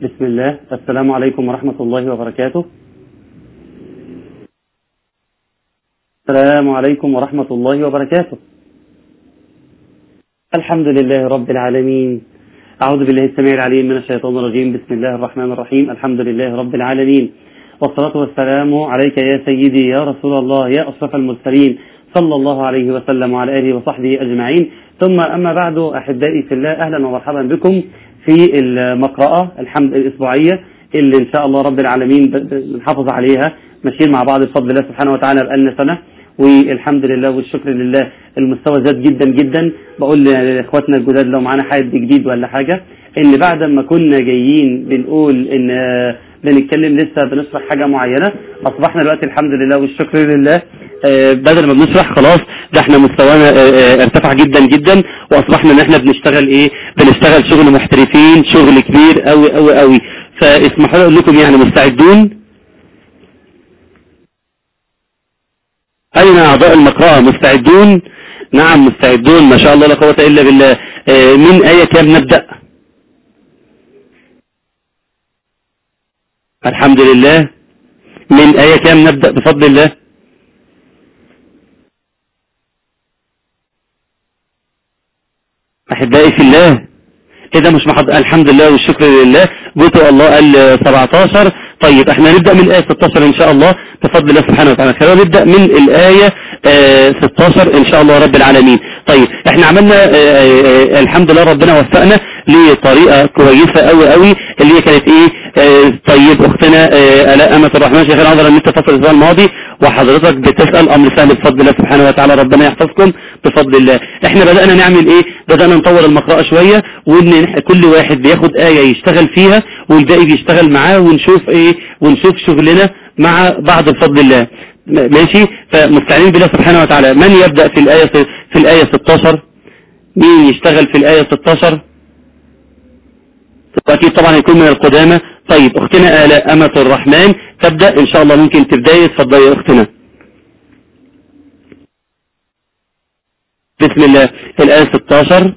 بسم الله السلام عليكم ورحمة الله وبركاته السلام عليكم ورحمة الله وبركاته الحمد لله رب العالمين أعوذ بالله السميع العليم من الشيطان الرجيم بسم الله الرحمن الرحيم الحمد لله رب العالمين والصلاة والسلام عليك يا سيدي يا رسول الله يا أشرف المرسلين صلى الله عليه وسلم وعلى آله وصحبه أجمعين ثم أما بعد أحبائي في الله أهلا ومرحبا بكم في المقرأة الحمد الأسبوعية اللي إن شاء الله رب العالمين بنحافظ عليها ماشيين مع بعض بفضل الله سبحانه وتعالى بقالنا سنة والحمد لله والشكر لله المستوى زاد جدا جدا بقول لاخواتنا الجداد لو معانا حد جديد ولا حاجة ان بعد ما كنا جايين بنقول ان بنتكلم لسه بنشرح حاجة معينة اصبحنا دلوقتي الحمد لله والشكر لله بدل ما بنشرح خلاص ده احنا مستوانا ارتفع جدا جدا واصبحنا ان احنا بنشتغل ايه بنشتغل شغل محترفين شغل كبير قوي قوي قوي فاسمحوا لي اقول لكم يعني مستعدون أين أعضاء المقرأة مستعدون نعم مستعدون ما شاء الله لا قوة إلا بالله آه من آية كام نبدأ الحمد لله من آية كام نبدأ بفضل الله أحبائي في الله إذا مش محض الحمد لله والشكر لله قلت الله قال 17 طيب احنا نبدأ من الآية 16 إن شاء الله بفضل الله سبحانه وتعالى خلينا نبدأ من الآية آه 16 إن شاء الله رب العالمين طيب احنا عملنا آه آه الحمد لله ربنا وفقنا لطريقة كويسة قوي قوي اللي هي كانت ايه طيب اختنا الاء امة الرحمن شيخ الانظر ان انت فصل الاسبوع الماضي وحضرتك بتسأل امر سهل بفضل الله سبحانه وتعالى ربنا يحفظكم بفضل الله احنا بدأنا نعمل ايه بدأنا نطور المقرأة شوية وان كل واحد بياخد آية يشتغل فيها والباقي بيشتغل معاه ونشوف ايه ونشوف شغلنا مع بعض بفضل الله ماشي فمستعينين بالله سبحانه وتعالى من يبدأ في الآية في الآية 16 مين يشتغل في الآية 16 وأكيد طبعا يكون من القدامى طيب أختنا آلاء أمة الرحمن تبدأ إن شاء الله ممكن تبدأي اتفضلي يا أختنا بسم الله الآية 16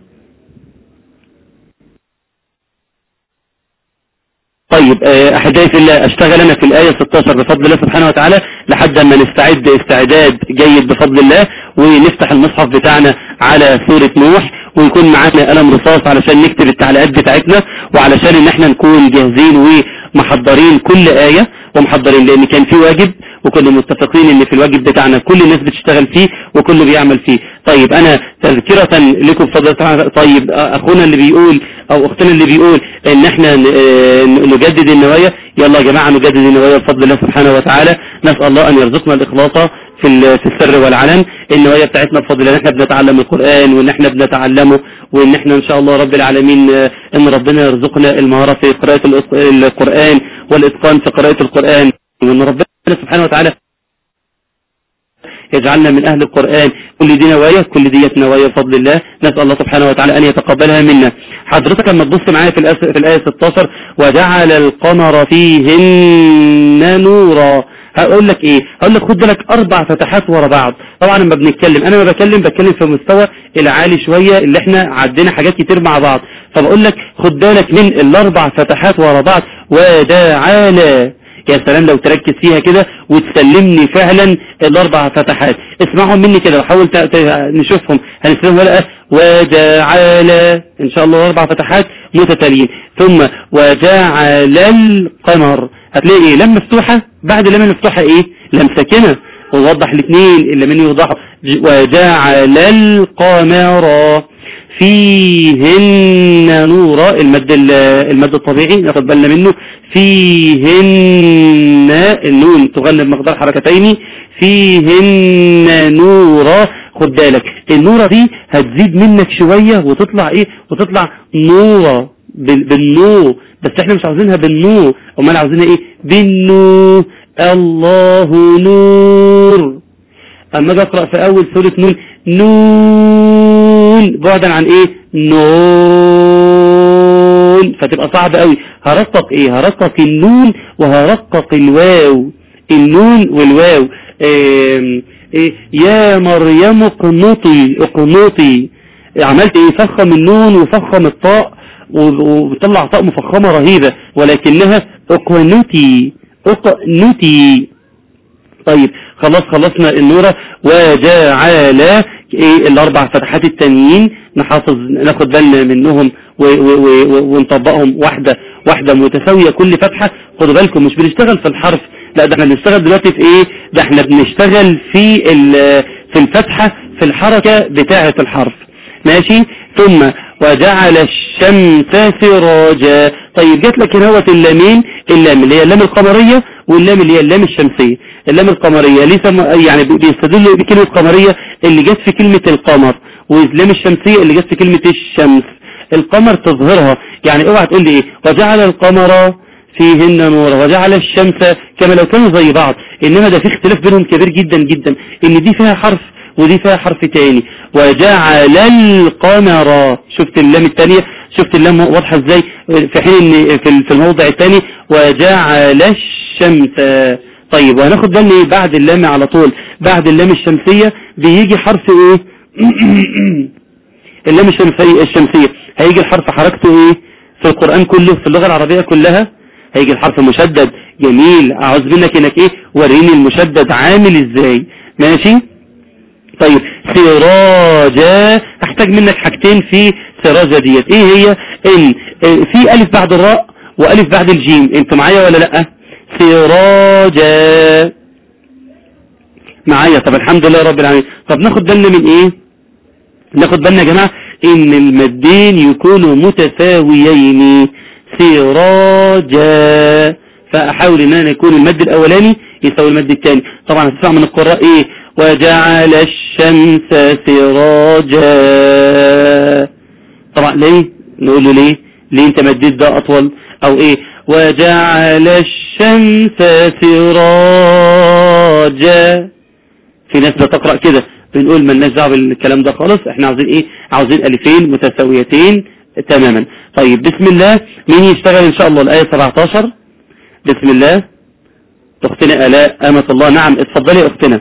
طيب أحدائي في الله أشتغل أنا في الآية 16 بفضل الله سبحانه وتعالى لحد ما نستعد استعداد جيد بفضل الله ونفتح المصحف بتاعنا على سورة نوح ويكون معانا قلم رصاص علشان نكتب التعليقات بتاعتنا وعلشان ان احنا نكون جاهزين ومحضرين كل آية ومحضرين لان كان في واجب وكنا متفقين ان في الواجب بتاعنا كل الناس بتشتغل فيه وكله بيعمل فيه طيب انا تذكرة لكم بفضل طيب اخونا اللي بيقول او اختنا اللي بيقول ان احنا نجدد النوايا يلا يا جماعة نجدد النوايا بفضل الله سبحانه وتعالى نسأل الله ان يرزقنا الاخلاص في في السر والعلن النوايا بتاعتنا بفضل الله ان احنا بنتعلم القرآن وان احنا بنتعلمه وان احنا ان شاء الله رب العالمين ان ربنا يرزقنا المهارة في قراءة القرآن والاتقان في قراءة القرآن وان ربنا سبحانه وتعالى يجعلنا من أهل القرآن كل دي نوايا كل ديت نوايا بفضل الله نسأل الله سبحانه وتعالى أن يتقبلها منا حضرتك لما تبص معايا في الآية, في الآية 16 وجعل القمر فيهن نورا هقول لك ايه هقول لك خد بالك اربع فتحات ورا بعض طبعا لما بنتكلم انا ما بكلم بتكلم في مستوى العالي شوية اللي احنا عدينا حاجات كتير مع بعض فبقول لك خد بالك من الاربع فتحات ورا بعض وداعانا يا سلام لو تركز فيها كده وتسلمني فعلا الاربع فتحات اسمعهم مني كده وحاول نشوفهم هنسلمهم ولا وجعل ان شاء الله اربع فتحات متتاليين ثم وجعل القمر هتلاقي ايه لم مفتوحة بعد لم مفتوحة ايه لم ساكنة ووضح الاثنين اللي من يوضحوا وجعل القمر فيهن نورا المد المد الطبيعي ناخد بالنا منه فيهن النون تغلب مقدار حركتين فيهن نورا خد بالك النورة دي هتزيد منك شوية وتطلع ايه وتطلع نورة بالنور بس احنا مش عاوزينها بالنور امال عاوزينها ايه بالنور الله نور اما اجي اقرا في اول سوره نون نون بعدا عن ايه نون فتبقى صعب قوي هرقق ايه هرقق النون وهرقق الواو النون والواو إيه إيه يا مريم اقنطي اقنطي عملت ايه فخم النون وفخم الطاء وبتطلع طاق مفخمة رهيبة ولكنها اقنتي اقنتي طيب خلاص خلصنا النورة وجعل ايه الاربع فتحات التانيين نحافظ ناخد بالنا منهم ونطبقهم واحدة واحدة متساوية كل فتحة خدوا بالكم مش بنشتغل في الحرف لا ده احنا بنشتغل دلوقتي في ايه ده احنا بنشتغل في في الفتحة في الحركة بتاعة الحرف ماشي ثم وجعل الشمس سراجا طيب جات لك هنا اللامين اللام اللي هي اللام القمرية واللام اللي هي اللام الشمسية اللام القمرية ليه يعني بيستدلوا بكلمة قمرية اللي جت في كلمة القمر واللام الشمسية اللي جت في كلمة الشمس القمر تظهرها يعني اوعى تقول لي ايه وجعل القمر فيهن نورا وجعل الشمس كما لو كانوا زي بعض انما ده في اختلاف بينهم كبير جدا جدا ان دي فيها حرف ودي فيها حرف تاني وجعل القمر شفت اللام الثانية شفت اللام واضحة ازاي في حين ان في الموضع الثاني وجعل الشمس طيب وهناخد بالنا بعد اللام على طول بعد اللام الشمسية بيجي حرف ايه اللام الشمسية الشمسية هيجي الحرف حركته ايه في القرآن كله في اللغة العربية كلها هيجي الحرف مشدد جميل عاوز منك انك ايه وريني المشدد عامل ازاي ماشي طيب سراجا احتاج منك حاجتين في سراجا ديت ايه هي ان في الف بعد الراء والف بعد الجيم انت معايا ولا لا سراجا معايا طب الحمد لله رب العالمين طب ناخد بالنا من ايه ناخد بالنا يا جماعة ان المدين يكونوا متساويين سراجا فاحاول ان انا يكون المد الاولاني يساوي المد الثاني طبعا هتسمع من القراء ايه وجعل الشمس سراجا طبعا ليه نقول له ليه ليه انت مديت ده اطول او ايه وجعل الشمس سراجا في ناس بتقرأ كده بنقول ما لناش دعوه بالكلام ده خالص احنا عاوزين ايه عاوزين الفين متساويتين تماما طيب بسم الله مين يشتغل ان شاء الله الايه 17 بسم الله اختنا الاء امه الله نعم اتفضلي اختنا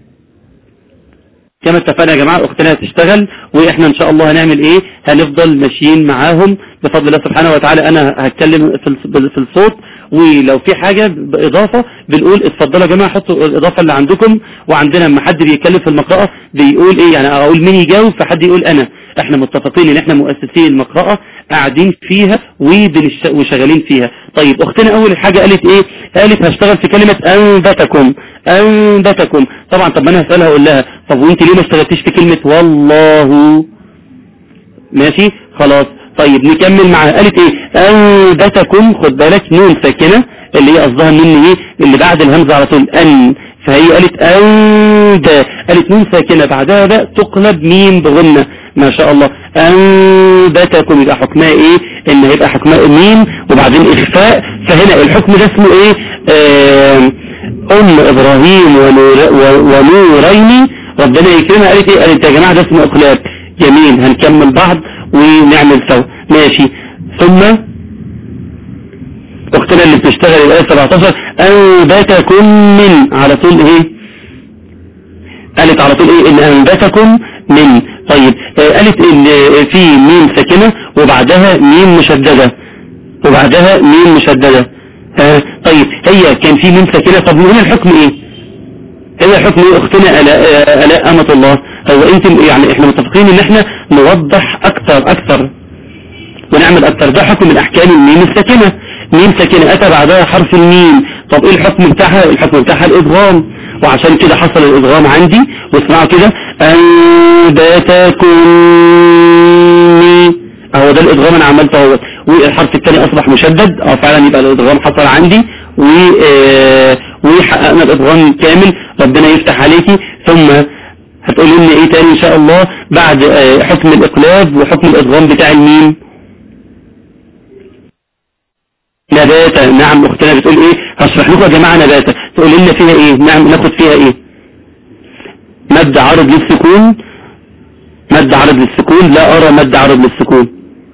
كما اتفقنا يا جماعة اختنا هتشتغل واحنا ان شاء الله هنعمل ايه هنفضل ماشيين معاهم بفضل الله سبحانه وتعالى انا هتكلم في الصوت ولو في حاجة بإضافة بنقول اتفضلوا يا جماعة حطوا الإضافة اللي عندكم وعندنا لما حد بيتكلم في المقرأة بيقول إيه يعني أقول مين يجاوب فحد يقول أنا احنا متفقين ان احنا مؤسسين المقرأة قاعدين فيها وشغالين فيها طيب اختنا اول حاجة قالت ايه قالت هشتغل في كلمة انبتكم انبتكم طبعا طب ما انا هسألها اقول لها طب وانت ليه ما اشتغلتيش في كلمة والله ماشي خلاص طيب نكمل معاها قالت ايه انبتكم خد بالك نون ساكنة اللي هي قصدها النون ايه اللي بعد الهمزة على طول ان فهي قالت أند قالت نون ساكنة بعدها بقى تقلب ميم بغنة ما شاء الله أنبتكم يبقى حكمها ايه ان هيبقى حكمها ميم وبعدين اخفاء فهنا الحكم ده اسمه ايه ام ابراهيم ونور ونورين ربنا يكرمها قالت ايه قالت يا جماعة ده اسمه اقلاب جميل هنكمل بعض ونعمل سوا ماشي ثم اختنا اللي بتشتغل الآية 17 أنبتكم من على طول ايه قالت على طول ايه ان أنبتكم من طيب آه قالت ان في ميم ساكنة وبعدها ميم مشددة وبعدها ميم مشددة آه طيب هي كان في ميم ساكنة طب هنا الحكم ايه هي حكم ايه اختنا الاء آه، الاء امة الله هو انت يعني احنا متفقين ان احنا نوضح اكتر اكتر ونعمل اكتر ده حكم من احكام الميم الساكنة ميم ساكنة اتى بعدها حرف الميم طب ايه الحكم بتاعها الحكم بتاعها الادغام وعشان كده حصل الادغام عندي واسمعوا كده انبتكم اهو ده الادغام انا عملته اهو والحرف الثاني اصبح مشدد اه فعلا يبقى الادغام حصل عندي و آه، وحققنا الادغام كامل ربنا يفتح عليكي ثم هتقول لنا ايه تاني ان شاء الله بعد آه، حكم الاقلاب وحكم الادغام بتاع الميم نباتة نعم اختنا بتقول ايه هشرح لكم يا جماعة نباتة تقول لنا فيها ايه نعم ناخد فيها ايه مد عرض للسكون مد عرض للسكون لا ارى مد عرض للسكون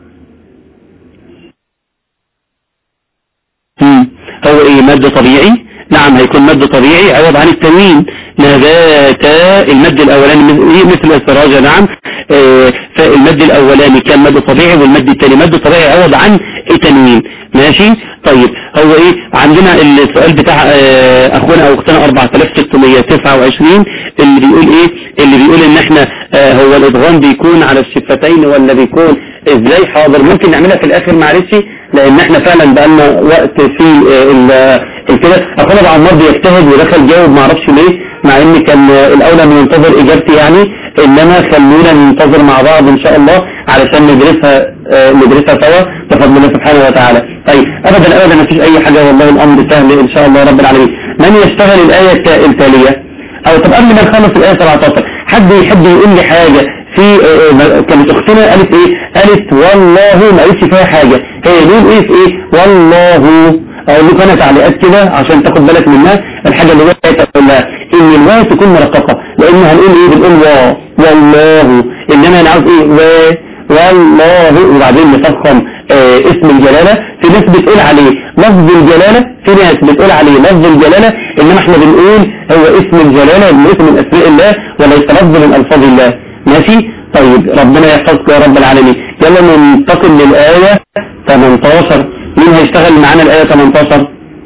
هو ايه مد طبيعي نعم هيكون مد طبيعي عوض عن التنوين نباتا المد الاولاني مثل السراجة نعم آه، فالمد المد الاولاني كان مد طبيعي والمد الثاني مد طبيعي عوض عن التنوين ماشي طيب هو ايه عندنا السؤال بتاع اه اخونا او اختنا 4629 اللي بيقول ايه اللي بيقول ان احنا اه هو الادغام بيكون على الشفتين ولا بيكون ازاي حاضر ممكن نعملها في الاخر معلش لان احنا فعلا بقالنا وقت في اه كده اخونا ابو عمار بيجتهد ودخل جاوب ما اعرفش ليه مع ان كان الاولى ان ننتظر اجابتي يعني انما خلونا ننتظر مع بعض ان شاء الله علشان ندرسها ندرسها سوا بفضل الله سبحانه وتعالى طيب ابدا ابدا ما فيش اي حاجه والله الامر سهل ان شاء الله رب العالمين من يشتغل الايه التاليه او طب قبل ما نخلص الايه 17 حد يحب يقول لي حاجه في كانت اختنا قالت ايه قالت والله ما قالتش فيها حاجه هي ليه ايه في ايه والله اقول لكم انا تعليقات كده عشان تاخد بالك منها الحاجه اللي وقعت تقول لها ان الواو تكون مرققه لان هنقول ايه بنقول وا والله انما انا عاوز ايه و والله وبعدين نفخم اه اسم الجلاله في ناس بتقول عليه لفظ الجلاله في ناس بتقول عليه لفظ الجلاله انما احنا بنقول هو اسم الجلاله من اسم من اسماء الله وليس لفظ من الفاظ الله ماشي طيب ربنا يحفظك يا رب العالمين يلا ننتقل للايه 18 مين هيشتغل معانا الآية 18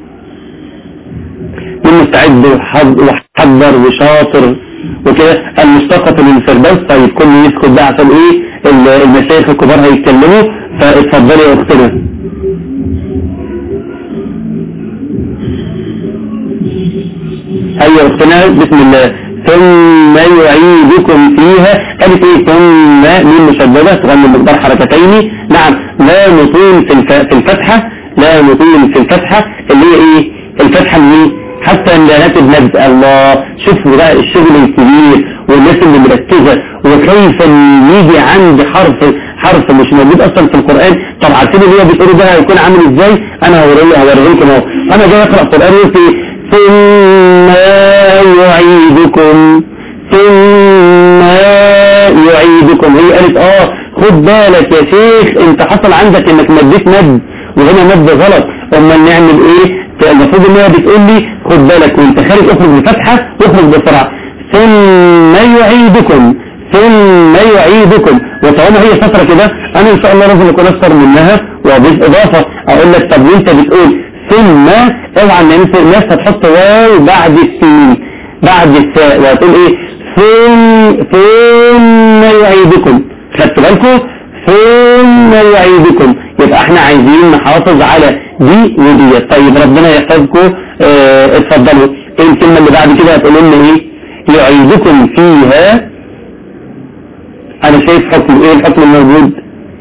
مين مستعد وحضر وشاطر وكده المستقف من الفردوس طيب كل يسكت بقى عشان ايه المشايخ الكبار هيتكلموا فاتفضلي يا اختنا هيا اختنا بسم الله ثم يعيدكم فيها قالت ايه ثم مين مشددة تغني مقدار حركتين نعم لا نطيل في في الفتحة لا نطيل في الفتحة اللي هي ايه الفتحة اللي حتى ان لا مد الله شوفوا بقى الشغل الكبير والناس اللي مركزة وكيف يجي عند حرف حرف مش موجود اصلا في القرآن طب عارفين اللي هي بتقولوا ده هيكون عامل ازاي انا هوريه لكم اهو انا جاي اقرا القرآن يقول ثم يعيدكم ثم يعيدكم هي قالت اه خد بالك يا شيخ انت حصل عندك انك مديت مد وهنا مد غلط اما نعمل ايه المفروض ان هي بتقول لي خد بالك وانت خارج اخرج بفتحه واخرج بسرعه ثم يعيدكم ثم يعيدكم وطالما هي فتره كده انا ان شاء الله لازم اكون اكثر منها واضيف اضافه اقول لك طب وانت بتقول ثم اوعى الناس الناس هتحط واو بعد السين بعد الساء وهتقول ايه ثم ثم يعيدكم خدتوا بالكم ثم يعيدكم يبقى احنا عايزين نحافظ على دي ودي طيب ربنا يحفظكم اه اتفضلوا ايه الكلمه اللي بعد كده هتقولوا لنا ايه يعيدكم فيها انا شايف حكم ايه الحكم الموجود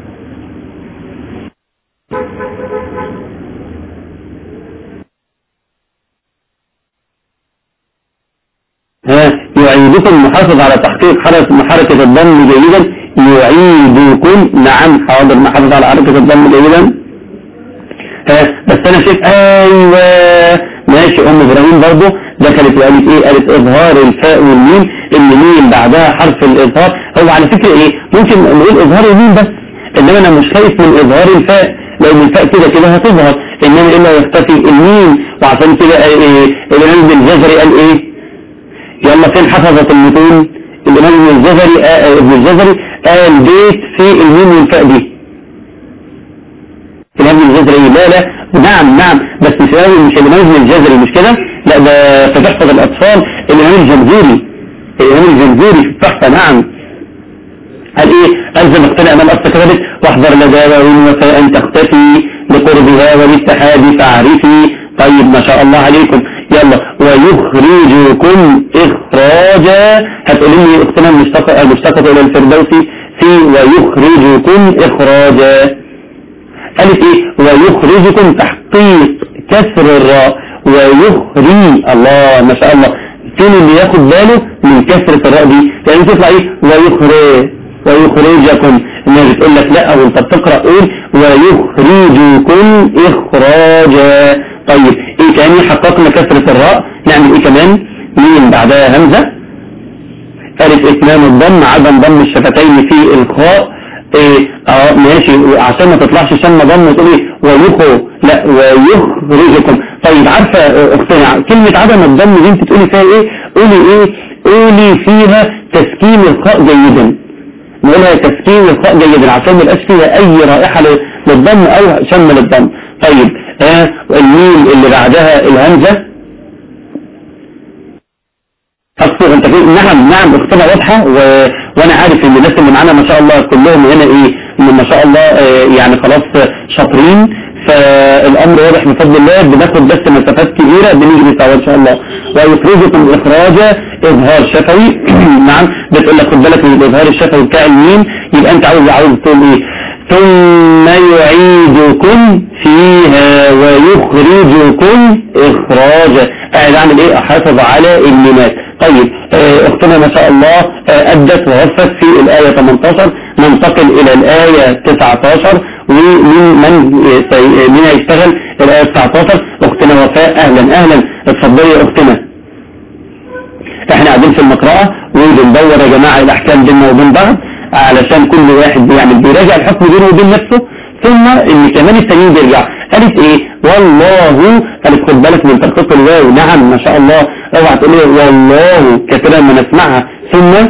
ها يعيدكم محافظ على تحقيق حركة الضم جيدا يعيدكم نعم حاضر محافظ على حركة الضم جيدا ها بس انا شايف ايوه ماشي ام ابراهيم برضه دخلت وقالت ايه قالت اظهار الفاء والميم اللي ميم بعدها حرف الاظهار هو على فكرة ايه ممكن نقول اظهار الميم بس انما انا مش خايف من اظهار الفاء لان الفاء كده كده هتظهر انما الا يختفي الميم وعشان كده ايه الامام بن جزري قال ايه يلا فين حفظة المتون الإمام ابن الجزري ابن الجزري قال بيت في الميم والفاء دي الإمام ابن الجزري لا لا نعم نعم بس مش مش الإمام ابن الجزري مش كده لا ده في تحفظ الأطفال الإمام الجمزوري الإمام الجمزوري في التحفة نعم قال ايه ألزم اقتنع من أصل كتبت واحذر لدى وإن وفاء تختفي لقربها والاتحاد فاعرفي طيب ما شاء الله عليكم يلا ويخرجكم إخراجا هتقولي لي اختنا المشتقة المشتقة إلى الفردوس في ويخرجكم إخراجا قالت إيه ويخرجكم تحقيق كسر الراء ويخري الله ما شاء الله فين اللي ياخد باله من كسرة الراء دي يعني تطلع إيه ويخرج ويخرجكم الناس بتقول لك لا وانت بتقرأ قول ويخرجكم إخراجا طيب ايه تاني حققنا كسرة الراء نعمل ايه كمان مين بعدها همزة قالت اتمام الضم عدم ضم الشفتين في الخاء ايه اه ماشي عشان ما تطلعش شم ضم وتقول ايه ويخو لا ويخرجكم طيب عارفة اختنا كلمة عدم الضم دي انت تقولي فيها ايه قولي ايه قولي فيها تسكين الخاء جيدا نقولها تسكين الخاء جيدا عشان ما يبقاش فيها اي رائحة للضم او شم للضم طيب آه الميم اللي بعدها الهمزة أكثر انت نعم نعم اختنا واضحة و... وانا عارف ان الناس اللي معانا ما شاء الله كلهم هنا ايه ما شاء الله آه يعني خلاص شاطرين فالامر واضح بفضل الله بناخد بس مسافات كبيرة بنيجي سوا ان شاء الله ويخرجكم اخراج اظهار شفوي نعم بتقول لك خد بالك من الاظهار الشفوي بتاع الميم يبقى انت عاوز عاوز تقول ايه ثم يعيدكم فيها ويخرجكم اخراجا قاعد اعمل ايه احافظ على الميمات طيب اه اختنا ما شاء الله اه ادت ووفت في الايه 18 ننتقل الى الايه 19 ومن من من هيشتغل الايه 19 اختنا وفاء اهلا اهلا اتفضلي يا اختنا احنا قاعدين في المقرأة وبندور يا جماعة الاحكام بيننا وبين بعض علشان كل واحد بيعمل بيراجع الحكم بينه وبين نفسه ثم ان كمان التانيين بيرجع قالت ايه والله قالت خد بالك من ترقيق الواو نعم ما شاء الله اوعى تقول لي والله كثيرا ما نسمعها ثم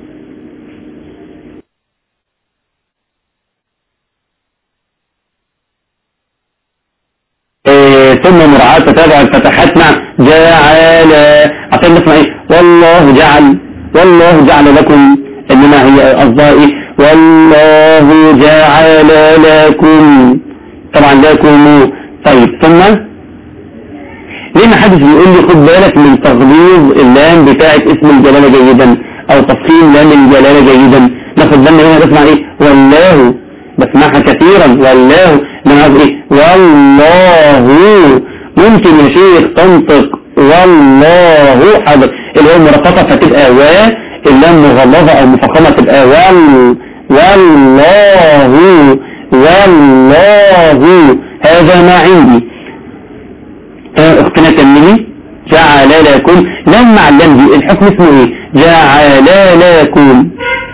إيه ثم مراعاة تتابع الفتحات مع جعل عشان نسمع ايه والله جعل والله جعل لكم انما هي قصدها ايه والله جعل لكم طبعا لكم طيب ثم ليه ما حدش بيقول لي خد بالك من تغليظ اللام بتاعت اسم الجلالة جيدا او تفخيم لام الجلالة جيدا ناخد بالنا هنا بسمع ايه والله بسمعها كثيرا والله بنقول ايه والله ممكن يا شيخ تنطق والله حاضر اللي هو مرققة فتبقى و اللام مغلظة او مفخمة تبقى وال والله والله هذا ما عندي اختنا كملي جعل لكم لما علم دي الحكم اسمه ايه جعل لكم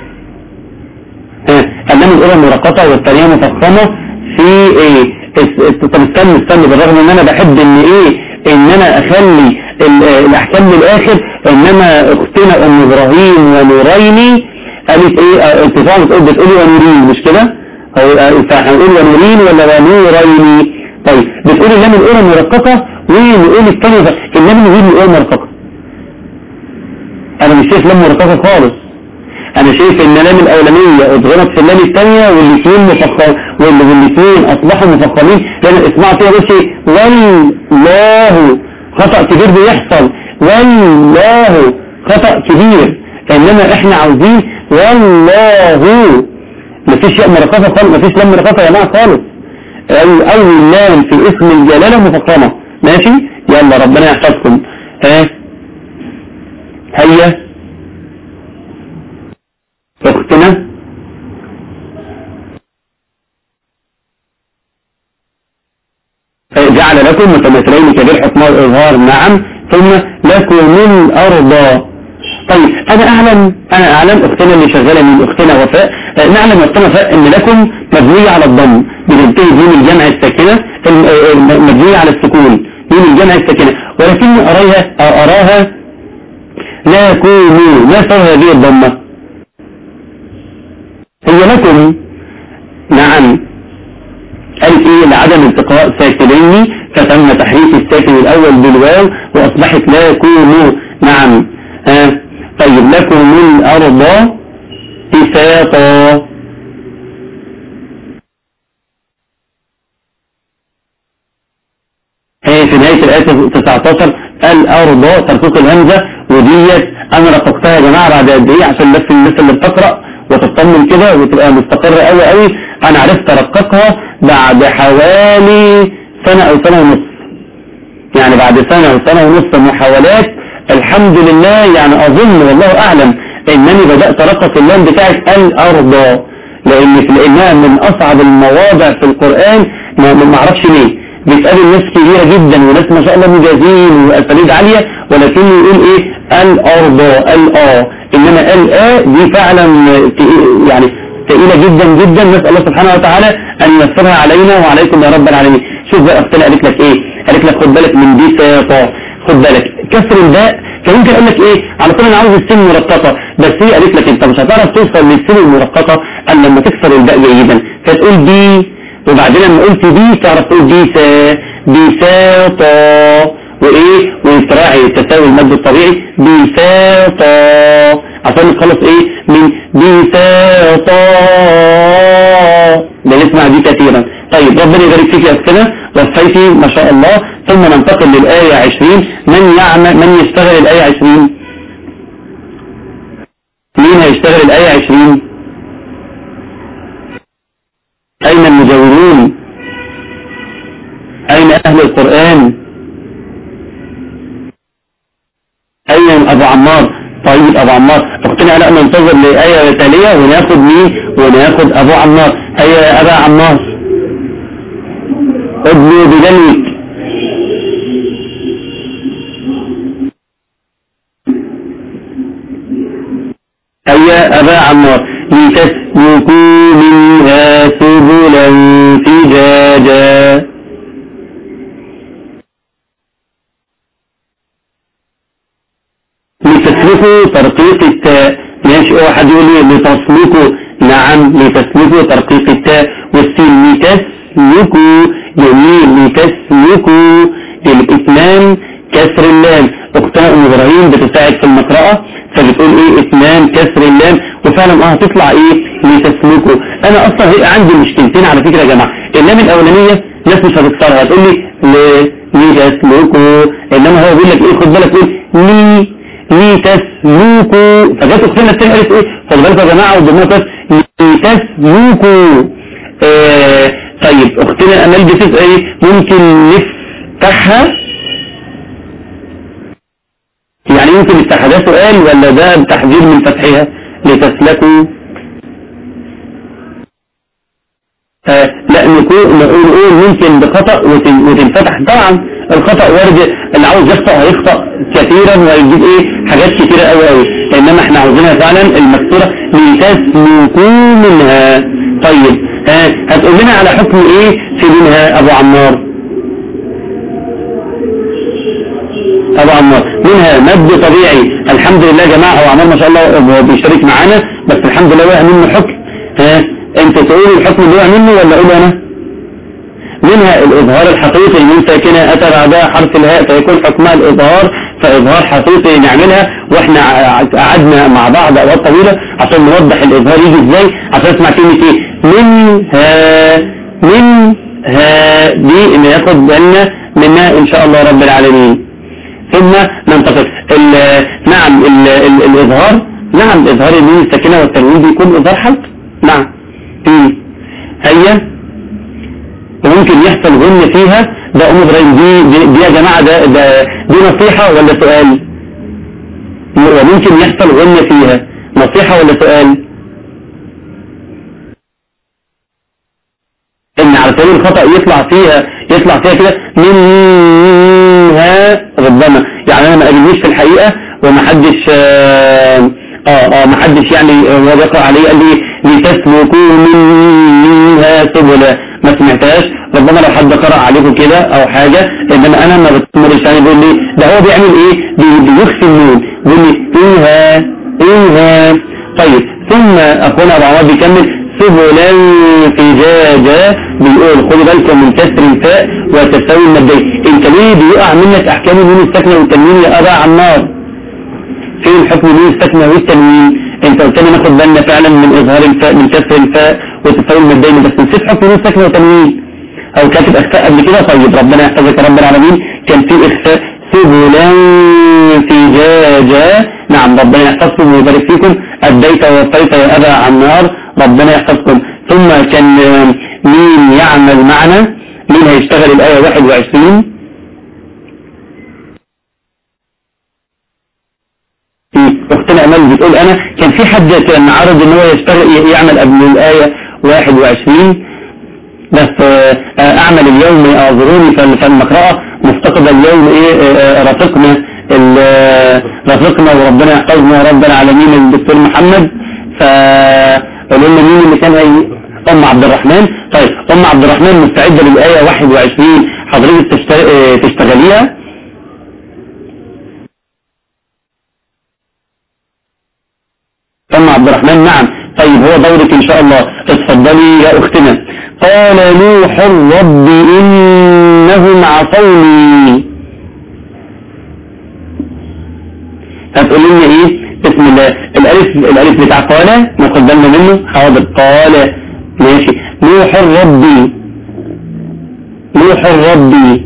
اللام الاولى مرققة والثانية مفخمة في ايه طب استنى استنى بالرغم ان انا بحب ان ايه ان انا اخلي الاحكام للاخر انما اختنا ام ابراهيم ونوريني قالت ايه ارتفاع بتقول بتقولي ونورين مش كده فهنقول ونورين ولا ونوريني طيب بتقولي اللام الاولى مرققة ونقول الثانية اللام الاولى الاولى مرققة انا مش شايف لام مرققة خالص انا شايف ان اللام الاولانية اتغلط في اللام الثانية والاثنين مفخم والاثنين اصبحوا مفخمين لان اسمعوا كده بس والله خطأ كبير بيحصل والله خطأ كبير انما احنا عاوزين والله مفيش لام مرققة خالص مفيش لام مرققة يا جماعة خالص اول لام في اسم الجلالة مفخمة ماشي يلا ربنا يحفظكم ها هيا اختنا جعل لكم متمثلين كبير حكم الإظهار نعم ثم لكم الأرض طيب أنا أعلم أنا أعلم أختنا اللي شغالة من أختنا وفاء نعلم أختنا وفاء أن لكم مبنية على الضم بتنتهي دين الجمع الساكنة مبنية على السكون دين الجمع الساكنة ولكن أراها أراها لا كونوا ما سوى هذه الضمة هي لكم نعم قالت ايه لعدم التقاء ساكنين فتم تحريف الساكن الاول بالواو واصبحت لا كونوا نعم آه. طيب لكم الارض بساطا هي في نهاية الآية 19 الأرض ترقيق الهمزة وديت أنا رققتها يا جماعة بعد قد إيه عشان بس الناس اللي بتقرأ وتطمن كده وتبقى مستقرة قوي قوي أنا عرفت أرققها بعد حوالي سنة أو سنة ونص يعني بعد سنة أو سنة ونص محاولات الحمد لله يعني أظن والله أعلم إنني بدأت أرقق اللام بتاعت الأرض لأن لأنها من أصعب المواضع في القرآن ما أعرفش ليه بيتقابل ناس كبيرة جدا وناس ما شاء الله مجازين وأساليب عالية ولكنه يقول ايه الأرض الآ إنما الآ دي فعلا يعني ثقيلة جدا جدا نسأل الله سبحانه وتعالى أن يسرها علينا وعليكم يا رب العالمين شوف بقى أختنا قالت لك ايه قالت لك خد بالك من دي ساطة خد بالك كسر الباء كان ممكن اقول لك ايه على طول انا عاوز السين مرققه بس هي قالت لك انت مش هتعرف توصل للسين المرققه الا لما تكسر الباء جيدا فتقول بي وبعدين لما قلت بي تعرف تقول بيسا بساطا وايه وتراعي تساوي المد الطبيعي بساطا عشان نخلص ايه من بساطا بنسمع دي كثيرا طيب ربنا يبارك فيك يا اختنا وفيتي ما شاء الله ثم ننتقل للآية 20 من يعمل من يشتغل الآية 20 مين هيشتغل الآية 20 أين المجاورون أين أهل القرآن أين أبو عمار طيب أبو عمار اختنا لا ننتظر لآية تالية وناخد مين وناخد أبو عمار هيا يا أبا عمار ادلوا بدلوك هيا أبا عمار لتسلكوا منها سبلا فجاجا لتسلكوا ترقيق التاء ماشي واحد يقول لي لتسلكوا نعم لتسلكوا ترقيق التاء والسين لتسلكوا جميل لتسلكوا الإتمام كسر اللام اختنا ام ابراهيم بتساعد في المقرأة فبتقول ايه اتمام كسر اللام وفعلا اه هتطلع ايه لتسلكوا انا اصلا هي عندي مشكلتين على فكرة يا جماعة اللام الاولانية ناس مش هتكسرها هتقول لي لتسلكوا انما هو بيقول لك ايه خد بالك ايه لي لتسلكوا فجت اختنا الثانيه قالت ايه خد بالك يا جماعه وضمنها بس لتسلكوا آه طيب اختنا امال بتسال ايه ممكن نفتحها يعني يمكن نفتحها ده سؤال ولا ده تحذير من فتحها لتسلكوا آه لا نقول نقول ممكن بخطأ وتنفتح طبعا الخطأ وارد اللي عاوز يخطأ هيخطأ كثيرا وهيجيب ايه حاجات كثيرة قوي قوي انما احنا عاوزينها فعلا المكسورة لتسلكوا منها طيب ها هتقول لنا على حكم ايه في منها ابو عمار ابو عمار منها مد طبيعي الحمد لله يا جماعة ابو عمار ما شاء الله بيشارك معانا بس الحمد لله وقع منه حكم ها انت تقول الحكم اللي وقع منه ولا اقول انا منها الإظهار الحقيقي من ساكنة أتى بعدها حرف الهاء فيكون حكمها الإظهار فإظهار حقيقي نعملها وإحنا قعدنا مع بعض أوقات طويلة عشان نوضح الإظهار يجي إزاي عشان اسمع كلمة إيه منها منها دي إن ياخد بالنا منها إن شاء الله رب العالمين ثم ننتقل نعم ال ال الإظهار نعم إظهار النون الساكنة والتنوين بيكون إظهار حلق نعم هيا وممكن يحصل غن فيها ده ام ابراهيم دي, دي, دي يا جماعة ده, ده دي نصيحة ولا سؤال وممكن يحصل غن فيها نصيحة ولا سؤال ان على سبيل الخطأ يطلع فيها يطلع فيها كده منها ربما يعني انا ما قابلنيش في الحقيقة ومحدش اه اه محدش يعني هو بيقرأ عليه قال لي لتسلكوا منها سبلا ما سمعتهاش ربما لو حد قرأ عليكم كده او حاجة انما انا ما بتمرش يعني بيقول لي ده هو بيعمل ايه بيخفي النون بيقول لي ايها ايها طيب ثم اخونا ابو عمار بيكمل سبلا فجاجا بيقول خدوا بالكم من كسر الفاء وتساوي المادية انت ليه بيقع منك احكام النون الساكنه والتنوين يا ابا عمار فين الحكم النون الساكنه والتنوين انت قلت لي ناخد بالنا فعلا من اظهار الفاء من كسر الفاء وتساوي المادية بس نسيت حكم النون الساكنه والتنوين او كاتب اخفاء قبل كده طيب ربنا يحفظك يا رب العالمين كان في اخفاء سبلا فجاجا نعم ربنا يحفظكم ويبارك فيكم اديت ووفيت يا ابا عمار ربنا يحفظكم ثم كان مين يعمل معنا مين هيشتغل الآية 21 اختنا امال بتقول انا كان في حد كان عرض ان هو يشتغل يعمل قبل الآية 21 بس اعمل اليوم اعذروني فالمقرأة مفتقدة اليوم ايه رفقنا رفقنا وربنا يحفظنا رب العالمين الدكتور محمد ف قالوا لنا مين اللي كان هي ام عبد الرحمن طيب ام عبد الرحمن مستعدة للآية 21 حضرتك تشتغليها عبد الرحمن نعم طيب هو دورك ان شاء الله اتفضلي يا اختنا قال نوح رب انهم عصوني هتقول لنا ايه بسم الله الالف الالف بتاع قال ناخد بالنا منه حاضر قال ماشي نوح ربي نوح ربي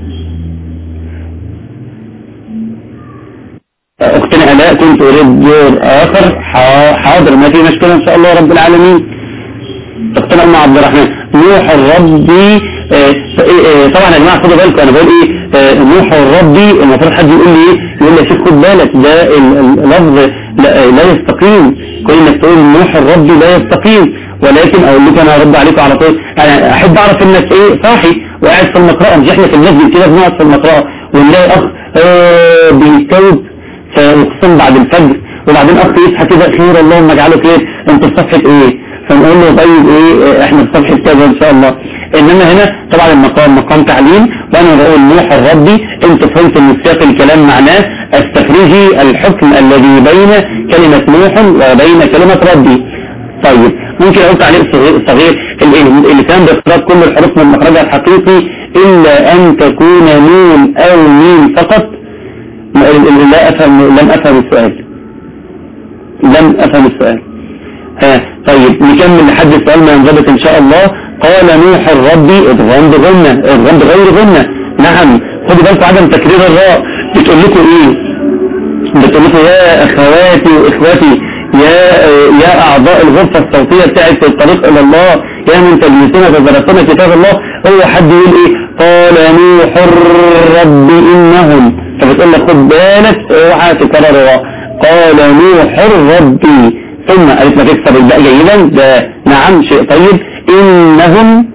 اختنا الاء كنت اريد دور اخر حاضر ما في مشكلة ان شاء الله رب العالمين اختنا ام عبد الرحمن نوح ربي اه اه طبعا يا جماعه خدوا بالكم انا بقول ايه اه نوح ربي المفروض حد يقول لي ايه يقول لي يا شيخ خد بالك ده اللفظ لا, لا يستقيم كل انك تقول نوح الرب لا يستقيم ولكن اقول لك انا ارد عليكم على طول انا احب اعرف انك ايه صاحي وقاعد في المقرأة مش احنا في المسجد كده بنقعد في المقرأة ونلاقي اخ آه بيستوب وخصوصا بعد الفجر وبعدين اخ يصحى كده خير اللهم اجعله خير انت في صفحة ايه فنقول له طيب ايه احنا في صفحة كذا ان شاء الله انما هنا طبعا المقام مقام تعليم وانا بقول نوح الربي انت فهمت من سياق الكلام معناه استخرجي الحكم الذي بين كلمة نوح وبين كلمة ربي طيب ممكن اقول تعليق صغير اللسان باخراج كل الحروف من مخرجها الحقيقي الا ان تكون نون او ميم فقط لا افهم لم افهم السؤال لم افهم السؤال ها طيب نكمل لحد السؤال ما ينضبط ان شاء الله قال نوح الربي ادغام بغنة ادغام بغير غنة نعم خدوا بالكم عدم تكرير الراء بتقول لكم ايه بتقول لكم يا اخواتي واخواتي يا يا اعضاء الغرفة الصوتية بتاعت الطريق الى الله يا من تجلسون تدرسون كتاب الله هو حد يقول ايه قال نوح الرب انهم فبتقول لك خد بالك اوعى تكرر قال نوح ربي ثم قالت لك اكسر الباء جيدا ده نعم شيء طيب انهم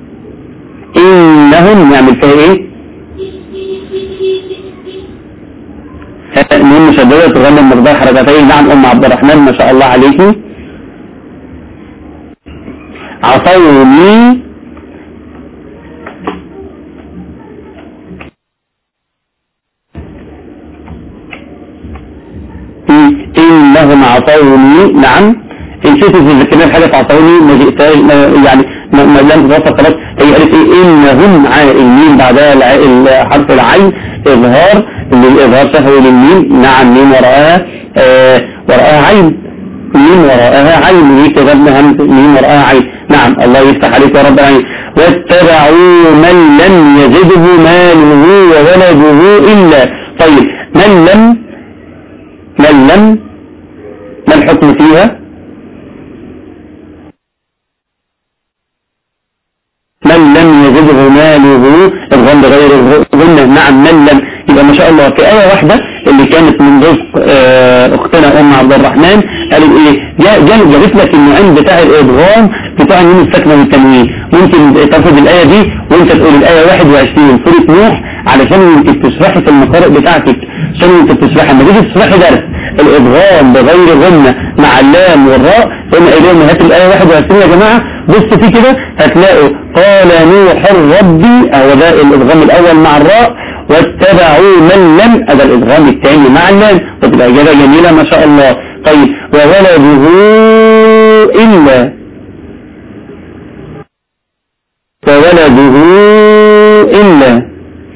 انهم نعمل فيها ايه نون مشددة تغنى المقدار حركتين نعم ام عبد الرحمن ما شاء الله عليكي عصوني انهم عصوني نعم ان شئت تذكرنا حاجة عصوني ما جئتاش يعني ما ما لم تتوفى خلاص هي قالت ايه انهم الميم بعدها حرف العين اظهار للاظهار شهوي للميم نعم ميم وراءها آه وراءها عين ميم وراءها عين دي كتبنا همز ميم وراءها عين نعم الله يفتح عليك يا رب العالمين واتبعوا من لم يزده ماله وولده الا طيب من لم من لم ما الحكم فيها من لم يزده ماله الغم بغير غنة نعم من لم يبقى ما شاء الله في آية واحدة اللي كانت من رزق اختنا ام عبد الرحمن قالوا ايه جاء جابت لك النوعين بتاع الادغام بتاع النون الساكنه والتنوين ممكن تاخد الايه دي وانت تقول الايه 21 سوره نوح علشان انت بتشرحي في المقارئ بتاعتك عشان انت بتشرحي لما تيجي تشرحي درس الادغام بغير غنة مع اللام والراء فهم قايلين هات الايه 21 يا جماعه بص في كده هتلاقوا قال نوح ربي اهو ده الادغام الاول مع الراء واتبعوا من لم هذا الادغام الثاني مع اللام وتبقى اجابه جميله ما شاء الله طيب وولده الا وولده الا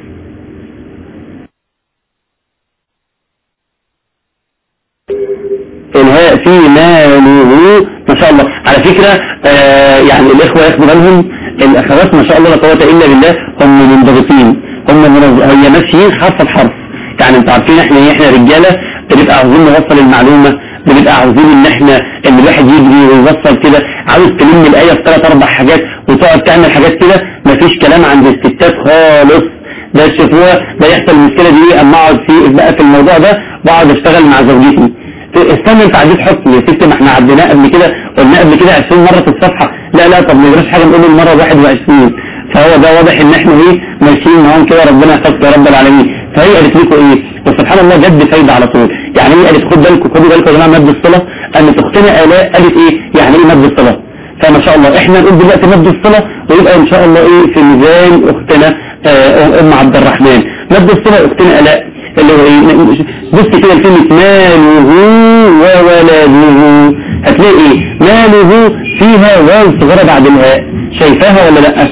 الهاء في ماله ما شاء الله على فكرة آه يعني الاخوة ياخدوا بالهم الاخوات ما شاء الله لا قوة الا بالله هم منضبطين هم هي ماشيين حرف بحرف يعني انتوا عارفين احنا احنا رجالة بنبقى عاوزين نوصل المعلومة بنبقى عاوزين ان احنا ان الواحد يجري ويوصل كده عاوز تلم الايه في ثلاث اربع حاجات وتقعد تعمل حاجات كده مفيش كلام عند الستات خالص ده شوفوها ده يحصل المشكله دي اما اقعد في بقى في الموضوع ده واقعد اشتغل مع زوجتي استنى انت عديت حكم يا ست ما احنا عديناه قبل كده قلنا قبل كده 20 مره في الصفحه لا لا طب ما يجراش حاجه نقول المره 21 فهو ده واضح ان احنا ايه ماشيين معاهم كده ربنا يحفظك يا رب العالمين فهي قالت لكم ايه وسبحان الله جد فايده على طول يعني ايه قالت خد بالكم خدوا بالكم يا جماعه مد الصله ان اختنا الاء قالت ايه يعني ايه مد الصله فما شاء الله احنا نقول دلوقتي مد الصله ويبقى ان شاء الله ايه في ميزان اختنا اه ام عبد الرحمن مد الصله اختنا الاء اللي هو ايه بص كده كلمة ماله وولده هتلاقي ايه ماله فيها واو صغيرة بعد الهاء شايفاها ولا لا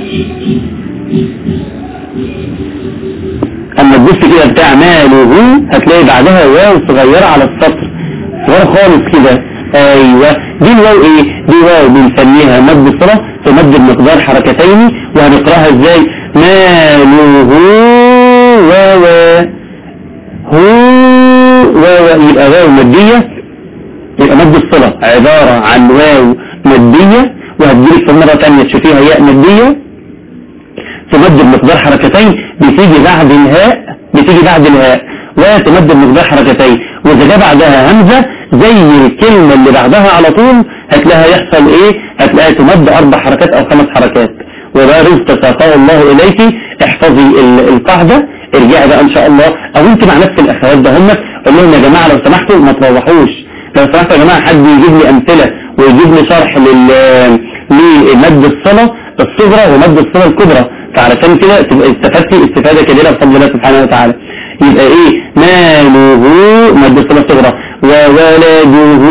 اما تبص كده بتاع ماله هتلاقي بعدها واو صغيرة على السطر صغيرة خالص كده ايوه دي الواو ايه دي واو بنسميها مد الصلة تمد بمقدار حركتين وهنقراها ازاي ماله واو هو واو يبقى واو مادية يبقى مد الصلة عبارة عن واو مادية وهتجيلك في مرة تانية تشوفيها ياء مادية تمد بمقدار حركتين بتيجي بعد الهاء بتيجي بعد الهاء وتمد بمقدار حركتين واذا جاء بعدها همزة زي الكلمة اللي بعدها على طول هتلاقيها يحصل ايه هتلاقيها تمد اربع حركات او خمس حركات وده رزق ساقه الله اليك احفظي ال- القاعدة ارجعي بقى ان شاء الله او انت مع نفس الاخوات ده هم قول لهم يا جماعة لو سمحتوا ما تروحوش لو سمحتوا يا جماعة حد يجيب لي امثلة ويجيب لي شرح لل لمد الصلاة الصغرى ومد الصلاة الكبرى فعلشان كده تبقى استفدتي استفادة كبيرة بفضل الله سبحانه وتعالى يبقى ايه ماله مد الصلاة الصغرى وولده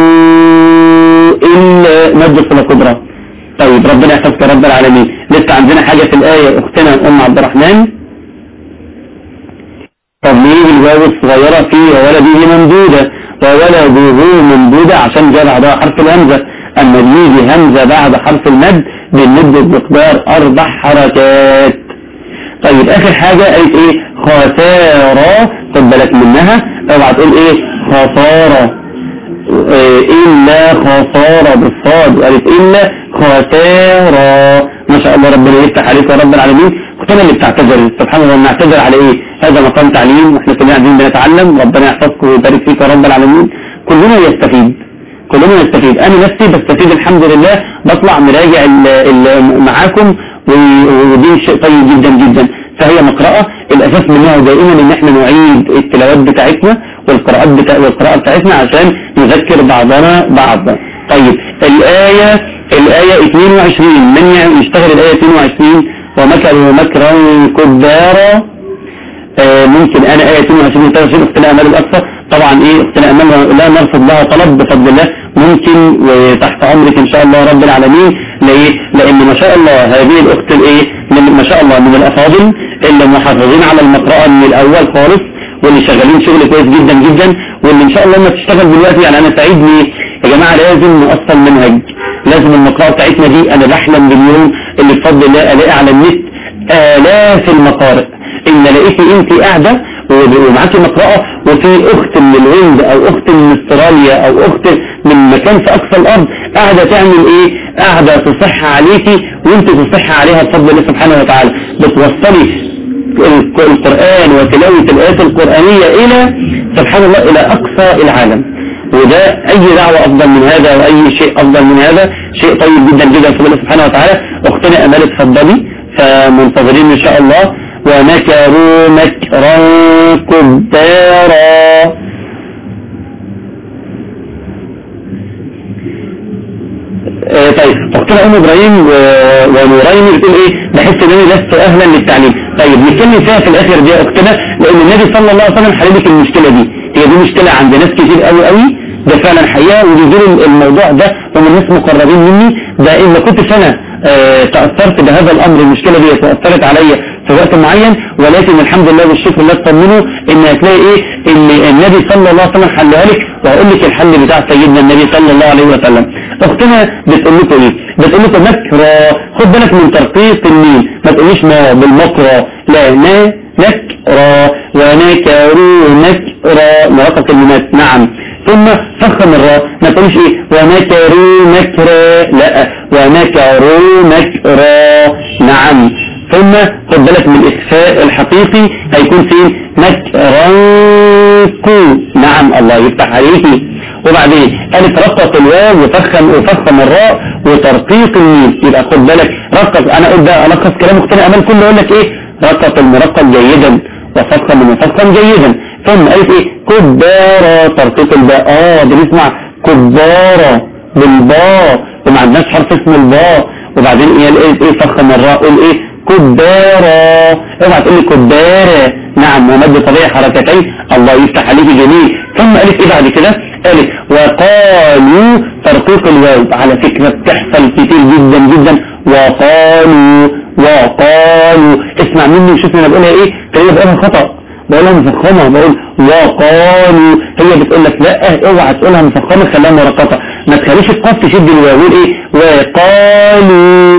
إلا مد الصلاة الكبرى طيب ربنا يحفظك يا رب العالمين لسه عندنا حاجة في الآية أختنا أم عبد الرحمن طب ليه الواو الصغيرة في وولده ممدودة وولده ممدودة عشان جاء بعدها حرف الهمزة أما يجي همزة بعد حرف المد بنمد بمقدار أربع حركات طيب آخر حاجة قالت إيه خسارة خد بالك منها اوعى تقول إيه خسارة إيه إلا خسارة بالصاد قالت إلا خسارة ما شاء الله ربنا يفتح عليك يا رب العالمين اختنا اللي بتعتذر سبحان الله بنعتذر على ايه هذا مقام تعليم واحنا كلنا قاعدين بنتعلم ربنا يحفظكم ويبارك فيك يا رب العالمين كلنا يستفيد كلنا يستفيد انا نفسي بستفيد الحمد لله بطلع مراجع ال ال معاكم و- ودي شيء طيب جدا جدا فهي مقرأة الاساس منها دائما ان احنا نعيد التلاوات بتاعتنا والقراءات بتاع والقراءة بتاعتنا عشان نذكر بعضنا بعضا طيب الآية الآية 22 من يشتغل الآية 22 ومكروا مكرا كبارا آه، ممكن انا آية 22 23 اختنا امال الاقصى طبعا ايه اختنا امال لا نرفض لها طلب بفضل الله ممكن وتحت امرك ان شاء الله رب العالمين ليه لان ما شاء الله هذه الاخت الايه من ما شاء الله من الافاضل اللي محافظين على المقرأة من الاول خالص واللي شغالين شغل كويس جدا جدا واللي ان شاء الله ما تشتغل دلوقتي يعني انا سعيد ليه يا جماعة لازم نوصل منهج لازم المقرأة بتاعتنا دي انا بحلم باليوم اللي بفضل الله الاقي على النت الاف المقارئ ان لقيتي انت قاعدة ومعاكي مقرأة وفي اخت من الهند او اخت من استراليا او اخت من مكان في اقصى الارض قاعدة تعمل ايه قاعدة تصح عليكي وانت تصح عليها بفضل الله سبحانه وتعالى بتوصلي الق- القرآن وتلاوة الآيات القرآنية إلى سبحان الله إلى أقصى العالم وده أي دعوة أفضل من هذا وأي شيء أفضل من هذا شيء طيب جدا جدا بفضل الله سبحانه وتعالى أختنا أمال اتفضلي فمنتظرين إن شاء الله ومكروا مكرا كبارا آه، طيب اختنا ام ابراهيم و- ونورين بتقول ايه بحس ان انا لست اهلا للتعليم طيب نتكلم فيها في الاخر دي يا اختنا لان النبي صلى الله عليه وسلم حل لك المشكله دي هي دي مشكله عند ناس كتير قوي قوي ده فعلا حقيقه وبيجيلوا الموضوع ده هم الناس مقربين مني ده ان ما كنتش انا آه، تاثرت بهذا الامر المشكله دي تاثرت عليا في وقت معين ولكن الحمد لله والشكر لله تطمنوا ان هتلاقي ايه ان النبي صلى الله عليه وسلم حلها لك وهقول لك الحل بتاع سيدنا النبي صلى الله عليه وسلم اختنا بتقول لكم ايه بتقول لكم مكرى خد بالك من ترقيق الميم ما تقوليش ما بالمكرى لا نا نكرى ونكروا نكرى مرقق الكلمات نعم ثم فخم الراء ما تقولش ايه ومكروا مكرا لا ومكروا مكرا نعم ثم خد بالك من الاخفاء الحقيقي هيكون فين مكرانكو نعم الله يفتح عليكي وبعدين ألف رقق الواو وفخم وفخم الراء وترقيق الميم يبقى خد بالك رقق أنا أقول بقى ألخص كلام أختنا أمل كله أقول لك إيه رقق المرقق جيدا وفخم المفخم جيدا ثم ألف إيه كبارة ترقيق الباء آه بنسمع كبارة بالباء وما عندناش حرف اسمه الباء وبعدين إيه إيه, إيه فخم الراء قول إيه كبارة اوعى تقول لي كبارة نعم ومد طبيعي حركتين الله يفتح عليك جميل ثم ألف إيه بعد كده ألف وقالوا ترقيق الواو على فكرة بتحصل كتير جدا جدا وقالوا وقالوا اسمع مني وشوف انا بقولها ايه تلاقيني بقولها خطأ بقولها مفخمة بقول وقالوا هي بتقول لك لا اوعى تقولها مفخمة خليها مرققة ما تخليش القاف تشد الواو قول ايه وقالوا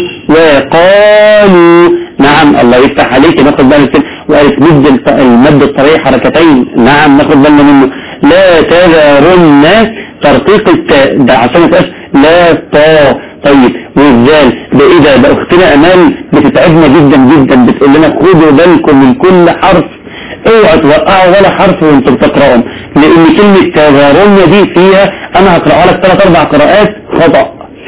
وقالوا نعم الله يفتح عليك ناخد بالنا كده وقالت مد الف- المد الطبيعي حركتين نعم ناخد بالنا منه لا تذرن ترقيق التاء ده عشان ما تبقاش لا طا طيب والذال ده ايه ده ده اختنا امال بتتعبنا جدا جدا بتقول لنا خدوا بالكم من كل حرف اوعوا توقعوا ولا حرف وانتم بتقراهم لان كلمه تذرن دي فيها انا هقراها لك ثلاث اربع قراءات خطأ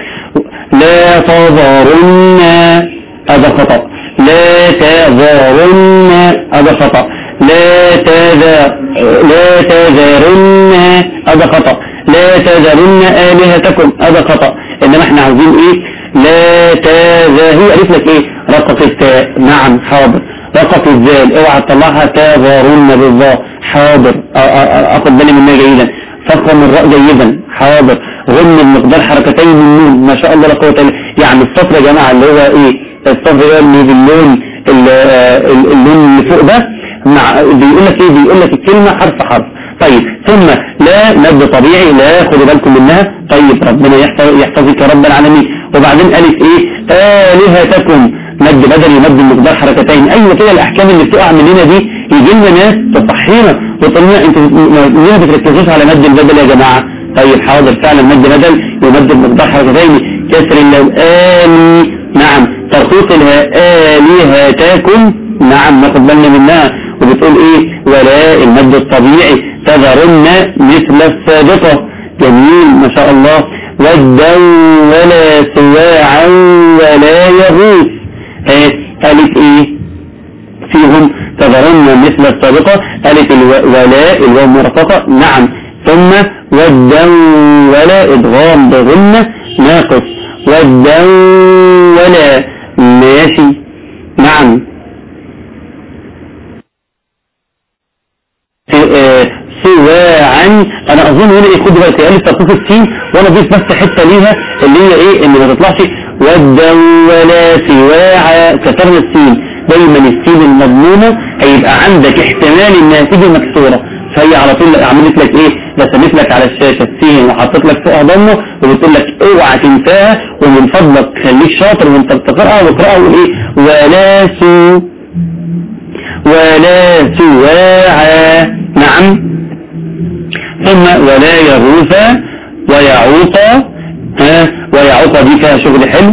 لا تذرن هذا خطأ لا تذرن هذا خطأ لا تذر لا تذرن هذا خطأ لا تذرن آلهتكم هذا خطأ إنما احنا عاوزين ايه لا تذر هي قالت لك ايه رقق التاء نعم حاضر رقق الذال اوعى تطلعها تذرن بالظاء حاضر أ- أ- اخد بالي منها جيدا فخم الراء جيدا حاضر غن المقدار حركتين من النون ما شاء الله لا قوه الا يعني السطر يا جماعه اللي هو ايه السطر ده اللي باللون ال- ال- اللون اللي فوق ده مع بيقول لك ايه بيقول لك الكلمه حرف حرف طيب ثم لا مد طبيعي لا خدوا بالكم منها طيب ربنا يحفظ يحفظك يا رب العالمين وبعدين الف ايه الهتكم مد بدل يمد المقدار حركتين ايوه كده الاحكام اللي بتقع مننا دي يجي لنا ناس تصحينا وتقول لنا انتوا ليه ما بتركزوش على مد البدل يا جماعه طيب حاضر فعلا مد بدل يمد المقدار حركتين كسر اللام آلي نعم ترخيص الها آلهتكم نعم ناخد بالنا منها وبتقول ايه ولا المد الطبيعي تذرن مثل السابقة جميل ما شاء الله ودا ولا سواعا ولا يغوث ها قالت ايه فيهم تذرن مثل السابقة قالت الو... ولا الواو مرققة نعم ثم ودا ولا ادغام بغنة ناقص ودا ولا ماشي نعم آه، سواعا انا اظن هنا ايه خد بالك قال ترقيق السين وانا اضيف بس حته ليها اللي هي ايه ان ما تطلعش ودا ولا سواعا كسرنا السين دايما السين المضمومه هيبقى عندك احتمال انها تيجي مكسوره فهي على طول عملت لك ايه رسمت لك على الشاشه السين وحطت لك فوقها ضمه وبتقول لك اوعى تنساها ومن فضلك خليك شاطر وانت بتقراها واقراها وقول ايه ولا سو ولا سواعا نعم ثم ولا يغوث ويعوق ها ويعوق دي فيها شغل حلو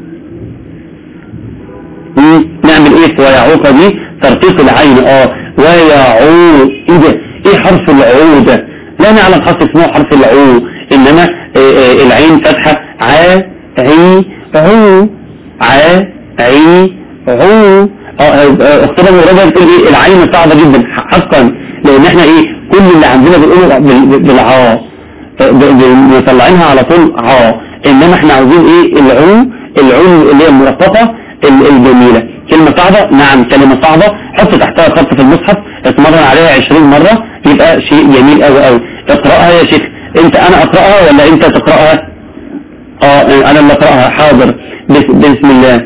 مم، نعمل ايه في ويعوق دي ترقيق العين اه ويعو ايه ده ايه حرف العو ده لا نعلم حرف اسمه حرف العو انما آه، آه، العين فتحة ع عي عو ع عي عو اه آه، آه، اختنا مرادة بتقول ايه العين صعبة جدا حقا لان احنا ايه كل اللي عندنا بنقوله بال- بالعا ب- ب- مطلعينها على طول عا انما احنا عاوزين ايه العو العو اللي هي المرققة ال- الجميلة كلمة صعبة نعم كلمة صعبة حط تحتها خط في المصحف اتمرن عليها 20 مرة يبقى شيء جميل قوي قوي اقرأها يا شيخ انت انا اقرأها ولا انت تقرأها اه انا اللي اقرأها حاضر بس- بسم الله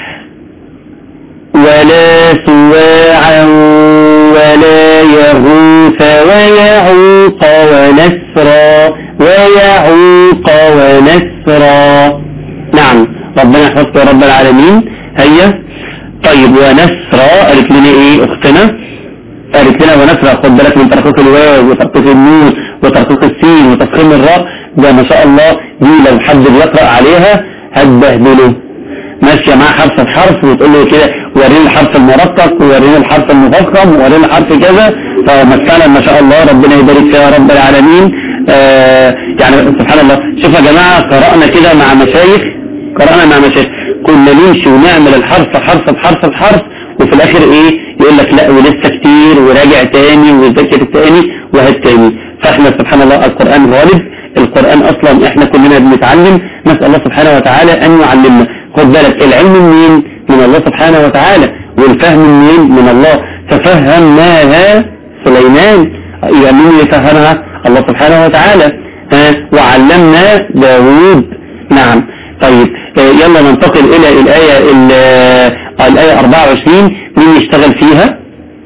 ولا سواعا ولا يغوث ويعوق ونسرا ويعوق ونسرا نعم ربنا يحفظك يا رب العالمين هيا طيب ونسرا قالت لنا ايه اختنا قالت لنا ونسرا خد بالك من ترقيق الواو وترقيق النون وترقيق السين وتفخيم الراء ده ما شاء الله دي لو حد بيقرأ عليها هتبهدله ماشية معاه حرف بحرف وتقول له كده وريني الحرف المرقق ووريني الحرف المفخم ووريني الحرف كذا فمثلا ما شاء الله ربنا يبارك فيها يا رب العالمين آه يعني سبحان الله شوف يا جماعة قرأنا كده مع مشايخ قرأنا مع مشايخ كنا نمشي ونعمل الحرف حرف بحرف بحرف وفي الاخر ايه يقول لك لا ولسه كتير وراجع تاني وذاكر تاني وهات تاني فاحنا سبحان الله القرآن غالب القرآن اصلا احنا كلنا بنتعلم نسأل الله سبحانه وتعالى ان يعلمنا خد بالك العلم منين من الله سبحانه وتعالى والفهم منين من الله ففهمناها سليمان يعني مين اللي فهمها الله سبحانه وتعالى ها وعلمنا داوود نعم طيب آه، يلا ننتقل الى الايه ال- آه، الايه 24 مين يشتغل فيها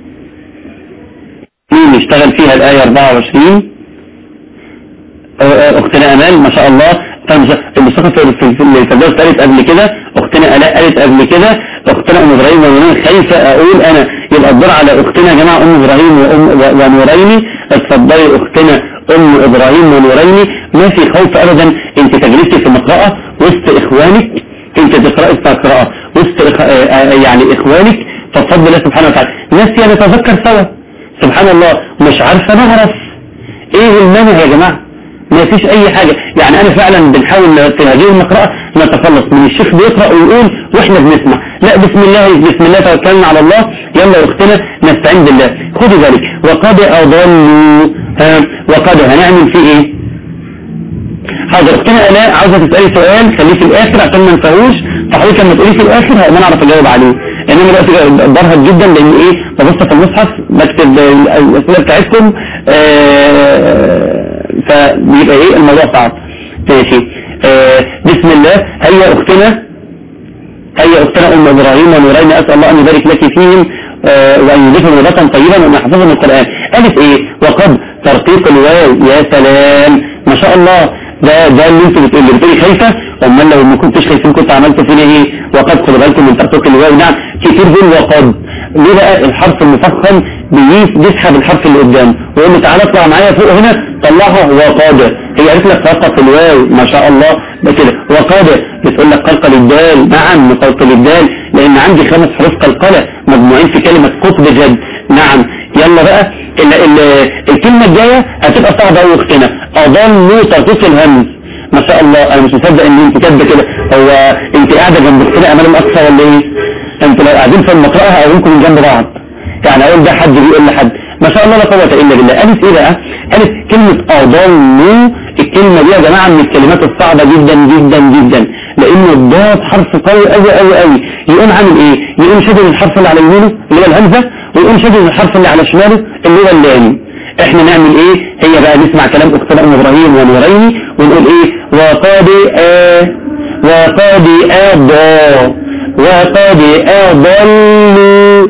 مين يشتغل فيها الايه 24 آه، آه، اختنا امال ما شاء الله المصطفى في في- في الفردوس قالت قبل كده اختنا الاء قالت قبل كده اختنا ام ابراهيم ونورين خايفه اقول انا يبقى الدور على اختنا يا جماعه ام ابراهيم وام و- ونورين اتفضلي اختنا ام ابراهيم ونورين ما في خوف ابدا انت تجلسي في مقرأة وسط اخوانك انت تقرأي في قراءة وسط إخ... آه، آه، يعني اخوانك فبفضل الله سبحانه وتعالى ناسي نتذكر سوا سبحان الله مش عارفه نعرف ايه المانع يا جماعه ما فيش اي حاجة يعني انا فعلا بنحاول في هذه المقرأة نتخلص من الشيخ بيقرأ ويقول واحنا بنسمع لا بسم الله بسم الله توكلنا على الله يلا يا اختنا نستعين بالله خدوا بالك وقد اضلوا ها وقد هنعمل فيه ايه حاضر اختنا الاء عاوزه تسالي سؤال خليه في الاخر عشان ما ننساهوش فحضرتك لما تقولي في الاخر ما نعرف اجاوب عليه انما دلوقتي برهق جدا لان ايه ببص في المصحف بكتب الاسئله بتاعتكم آه فبيبقى ايه الموضوع صعب ماشي آه بسم الله هيا اختنا هيا اختنا ام ابراهيم ونورين اسال الله ان يبارك لك فيهم آه وان يضيفهم ربطا طيبا وان يحفظهم القران قالت ايه وقد ترقيق الواو يا سلام ما شاء الله ده ده اللي انت بتقول اللي بتقولي خايفه امال لو ما كنتش خايفين كنت عملت فينا ايه وقد خدوا بالكم من ترقيق الواو نعم كتير دول وقد ليه بقى الحرف المفخم بيس- بيسحب الحرف اللي قدامه ويقول له تعالى اطلع معايا فوق هنا طلعها وقاد هي قالت لك فقط الواو ما شاء الله ده كده وقاد بتقول لك قلقل الدال نعم قلقل الدال لان عندي خمس حروف قلقله مجموعين في كلمه قطب جد نعم يلا بقى ال ال الكلمه الجايه هتبقى صعبه قوي اختنا اضلوا ترقيق الهمز ما شاء الله انا مش مصدق ان انت كاتبه كده هو انت قاعده جنب اختنا امال الاقصى ولا ايه انتوا لو قاعدين في المقرأة هقولكم من جنب بعض يعني اقول ده حد بيقول لحد ما شاء الله لا قوة الا بالله قالت ايه بقى قالت كلمة اضلوا الكلمة دي يا جماعة من الكلمات الصعبة جدا جدا جدا لان الضاد حرف قوي قوي قوي قوي يقوم عامل ايه يقوم شدد الحرف اللي على يمينه اللي هو الهمزة ويقوم شدد الحرف اللي على شماله اللي هو اللام احنا نعمل ايه هي بقى نسمع كلام اختنا ام ابراهيم ونورين ونقول ايه وقد آه وقد أضى وقد أضلوا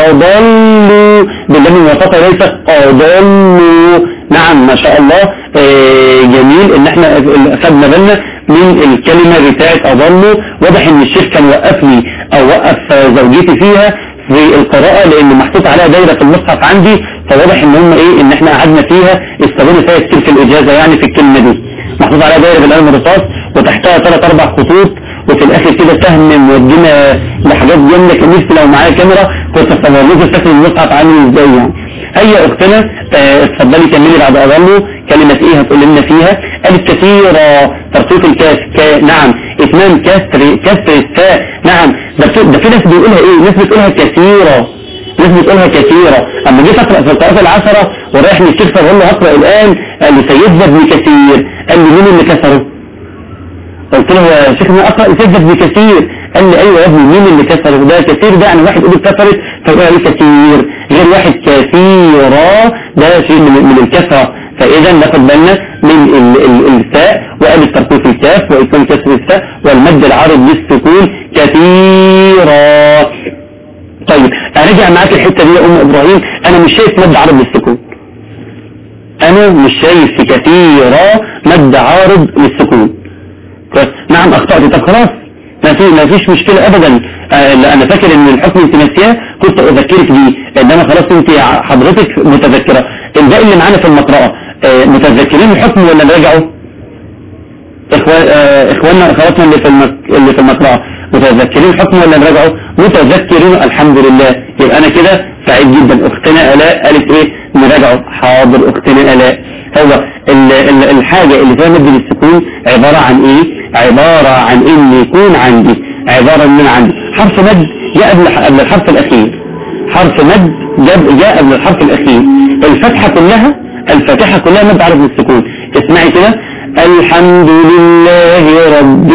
أضلوا باللام الموسطة ليس أضلوا نعم ما شاء الله آه، جميل ان احنا خدنا بالنا من الكلمة بتاعت أضلوا واضح ان الشيخ كان وقفني او وقف زوجتي فيها في القراءة لان محطوط عليها دايرة في المصحف عندي فواضح ان هم ايه ان احنا قعدنا فيها استخدمنا فيها كتير في الاجازة يعني في الكلمة دي محطوط عليها دايرة بالقلم الرصاص وتحتها ثلاث اربع خطوط وفي الاخر كده سهم مودينا لحاجات جامده كان نفسي لو معايا كاميرا كنت اصور لكم شكل المصحف عامل ازاي يعني هيا اختنا آه، اتفضلي كملي بعد اضله كلمه ايه هتقول لنا فيها قالت كثيرة ترقيق الكاف كا نعم اتمام كسر كسر التاء نعم ده في, ده في ناس بيقولها ايه ناس بتقولها كثيرة ناس بتقولها كثيرة اما جيت اقرا في القراءات العشرة ورايح للشيخ فبقول له هقرا الان قال لي سيدنا ابن كثير قال لي مين اللي كسره قلت له يا شيخنا اقرا سجد بكثير قال لي ايوه يا ابني مين اللي كسره ده كثير ده يعني واحد يقول اتكسرت فيقول عليه كثير غير واحد كثيرا ده شيء من, من الكسره فاذا ناخد بالنا من ال- ال- الفاء وقال ترقيق الكاف وإتمام كسر الفاء والمد العارض للسكون كثيرا طيب ارجع معاك الحته دي يا ام ابراهيم انا مش شايف مد عارض للسكون انا مش شايف في كثيرا مد عارض للسكون كويس؟ نعم اخطأت طب خلاص ما في ما فيش مشكلة ابدا آه لا انا فاكر ان الحكم انت ناسياه كنت اذكرك بيه انما خلاص انت حضرتك متذكرة الباقي اللي معانا في المقرأة آه متذكرين الحكم ولا نراجعه إخوان آه اخواننا اخواتنا اللي في المك... اللي في المقرأة متذكرين الحكم ولا نراجعه متذكرين الحمد لله يبقى انا كده سعيد جدا اختنا الاء قالت ايه نراجعه حاضر اختنا الاء هو ال ال الحاجة اللي فيها مد للسكون عبارة عن ايه عبارة عن ان يكون عندي عبارة من عندي حرف مد جاء قبل قبل الحرف الاخير حرف مد جاء جاء قبل الحرف الاخير الفتحة كلها الفاتحة كلها مد عرض للسكون اسمعي كده الحمد لله رب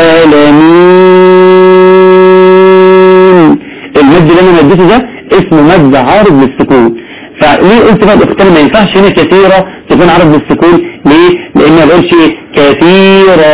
العالمين المد اللي انا مديته ده اسمه مد عارض للسكون فليه قلت بقى الاختيار ما ينفعش هنا كثيرة تكون عرض للسكون ليه؟ لان ما بقولش ايه كثيرا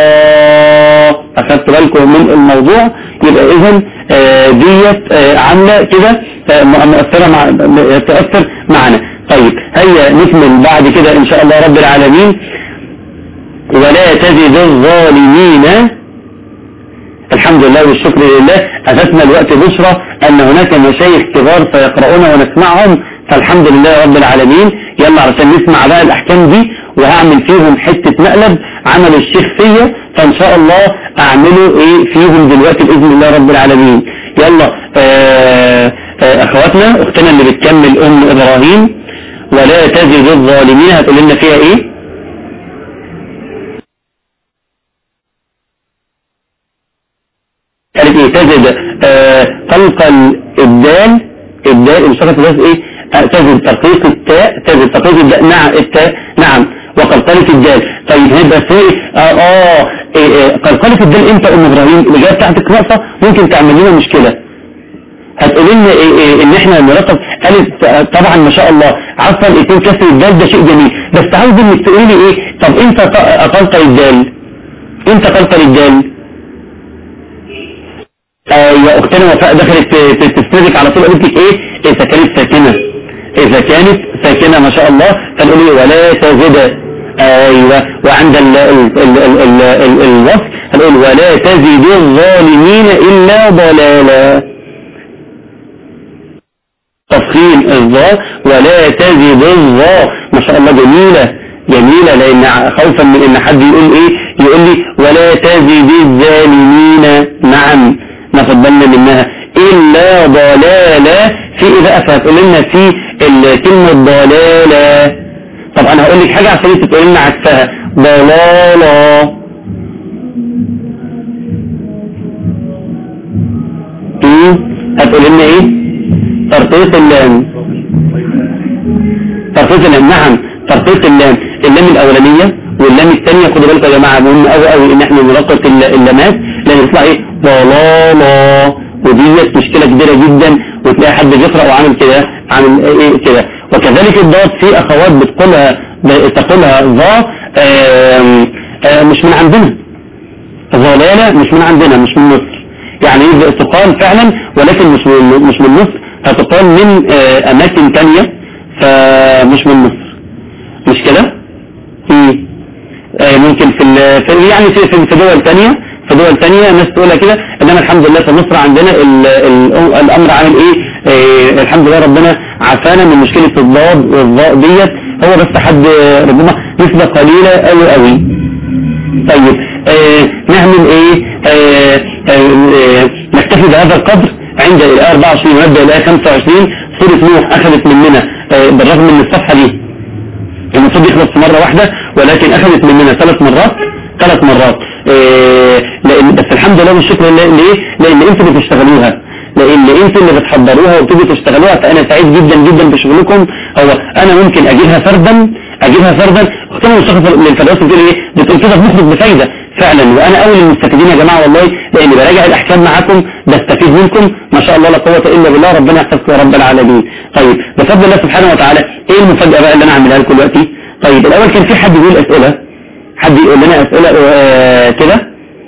اخدت بالكم من الموضوع يبقى اذا آه، ديت آه، عامله كده آه، مؤثره مع تاثر معنا طيب هيا نكمل بعد كده ان شاء الله رب العالمين ولا تجد الظالمين الحمد لله والشكر لله أتتنا الوقت بشرى أن هناك مشايخ كبار سيقرؤون ونسمعهم فالحمد لله رب العالمين يلا عشان نسمع بقى الأحكام دي وهعمل فيهم حتة مقلب عمل الشيخ فيا فإن شاء الله أعمله إيه فيهم دلوقتي بإذن الله رب العالمين يلا آه آه أخواتنا أختنا اللي بتكمل أم إبراهيم ولا تجد الظالمين هتقول لنا فيها إيه قالت ايه تجد آه خلق الدال الدال المصطفى تجد ايه آه تجد ترقيق التاء تجد ترقيق الداء نعم التاء نعم وقلقلة الدال طيب هيبقى في اه, آه إيه إيه قلقلة الدال امتى ام ابراهيم الاجابه بتاعتك ناقصه ممكن تعمل لنا مشكله هتقول لنا إيه إيه ان احنا نرقب قالت طبعا ما شاء الله عفوا يكون كسر الدال ده شيء جميل بس عاوز انك تقولي لي ايه طب امتى قلقل الدال امتى قلقل الدال يا اختنا وفاء دخلت تستدرك على طول قلت لك ايه اذا كانت ساكنة اذا كانت ساكنة ما شاء الله فنقول ايه ولا تزد ايوه وعند ال ال ال ال ال ال الوصف هنقول ولا تزد الظالمين الا ضلالا تفخيم الظا ولا تزد الظا ما شاء الله جميلة جميلة لان خوفا من ان حد يقول ايه يقول لي ولا تزد الظالمين نعم ناخد بالنا منها إلا ضلالة في إيه بقى فهتقول لنا في الكلمة ضلالة طب أنا هقول لك حاجة عشان انت تقول لنا عكسها ضلالة هتقول لنا ايه ترقيق اللام ترقيق اللام نعم ترقيق اللام اللام الأولانية واللام الثانية خدوا بالكم يا جماعة مهم قوي قوي ان احنا نرقق اللامات لان يطلع ايه ضلالة وديت مشكلة كبيرة جدا وتلاقي حد بيقرأ وعامل كده عامل ايه كده وكذلك الضاد في اخوات بتقولها تقولها ضا مش من عندنا ضلالة مش من عندنا مش من مصر يعني تقال فعلا ولكن مش من مش من مصر هتقال من اماكن تانية فمش من مصر مش كده ممكن في يعني في في دول ثانيه في دول ثانيه ناس تقولها كده انما الحمد لله في مصر عندنا ال ال الامر عامل ايه اه الحمد لله ربنا عافانا من مشكله الضاد والضاء ديت هو بس حد ربما نسبه قليله قوي قوي طيب اه نعمل ايه اه اه نكتفي بهذا القدر عند الايه 24 ونبدا الايه 25 سوره نوح اخذت مننا اه بالرغم من الصفحه دي المفروض يخلص مرة واحدة ولكن اخذت مننا ثلاث مرات ثلاث مرات إيه لان بس الحمد لله والشكر لله ليه لان انتوا اللي بتشتغلوها لان انتوا اللي بتحضروها وبتيجوا تشتغلوها فانا سعيد جدا جدا بشغلكم هو انا ممكن اجيبها فردا اجيبها فردا اختنا مصطفى للفلاسفه بتقول ايه بتقول كده بنخرج بفايده فعلا وانا اول المستفيدين يا جماعه والله لان براجع الاحكام معاكم بستفيد منكم ما شاء الله لا قوه الا بالله ربنا يحفظكم يا رب العالمين طيب بفضل الله سبحانه وتعالى ايه المفاجاه بقى اللي انا اعملها لكم دلوقتي طيب الاول كان في حد يقول اسئله حد يقول لنا اسئله آه كده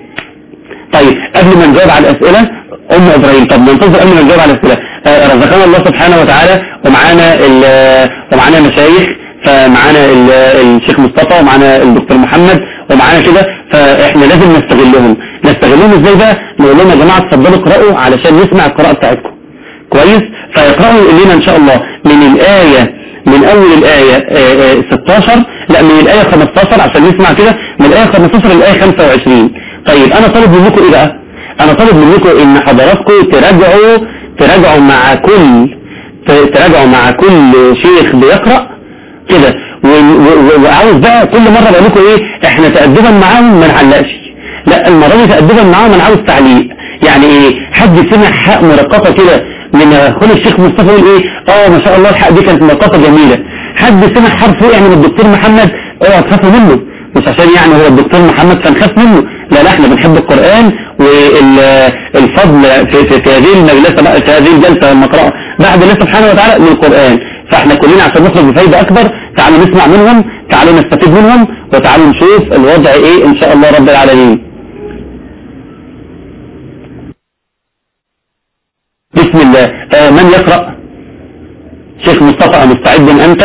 طيب قبل ما نجاوب على الاسئله ام ابراهيم طب ننتظر قبل ما نجاوب على الاسئله آه رزقنا الله سبحانه وتعالى ومعانا ومعانا مشايخ فمعانا الشيخ مصطفى ومعانا الدكتور محمد ومعانا كده فاحنا لازم نستغلهم نستغلهم ازاي بقى نقول لهم يا جماعه اتفضلوا اقراوا علشان نسمع القراءه بتاعتكم كويس فيقرأوا لنا ان شاء الله من الآية من اول الآية آآ آآ 16 لا من الآية 15 عشان نسمع كده من الآية 15 للآية 25 طيب انا طالب منكم ايه بقى انا طالب منكم ان حضراتكم تراجعوا تراجعوا مع كل تراجعوا مع كل شيخ بيقرأ كده وعاوز بقى كل مرة بقول لكم ايه احنا تأدبا معاهم ما نعلقش لا المرة دي تأدبا معاهم انا عاوز تعليق يعني ايه حد سمع حق مرققة كده من اخونا الشيخ مصطفى يقول ايه اه ما شاء الله الحق دي كانت مرققة جميلة حد سمع حرف وقع من الدكتور محمد اوعى تخافوا منه مش عشان يعني هو الدكتور محمد فنخاف منه لا لا احنا بنحب القرآن والفضل في, في, في هذه المجلسة بقى في هذه الجلسة المقرأة بعد الله سبحانه وتعالى للقرآن فاحنا كلنا عشان نخرج بفايدة اكبر تعالوا نسمع منهم تعالوا نستفيد منهم وتعالوا نشوف الوضع ايه ان شاء الله رب العالمين بسم الله آه من يقرأ شيخ مصطفى مستعد انت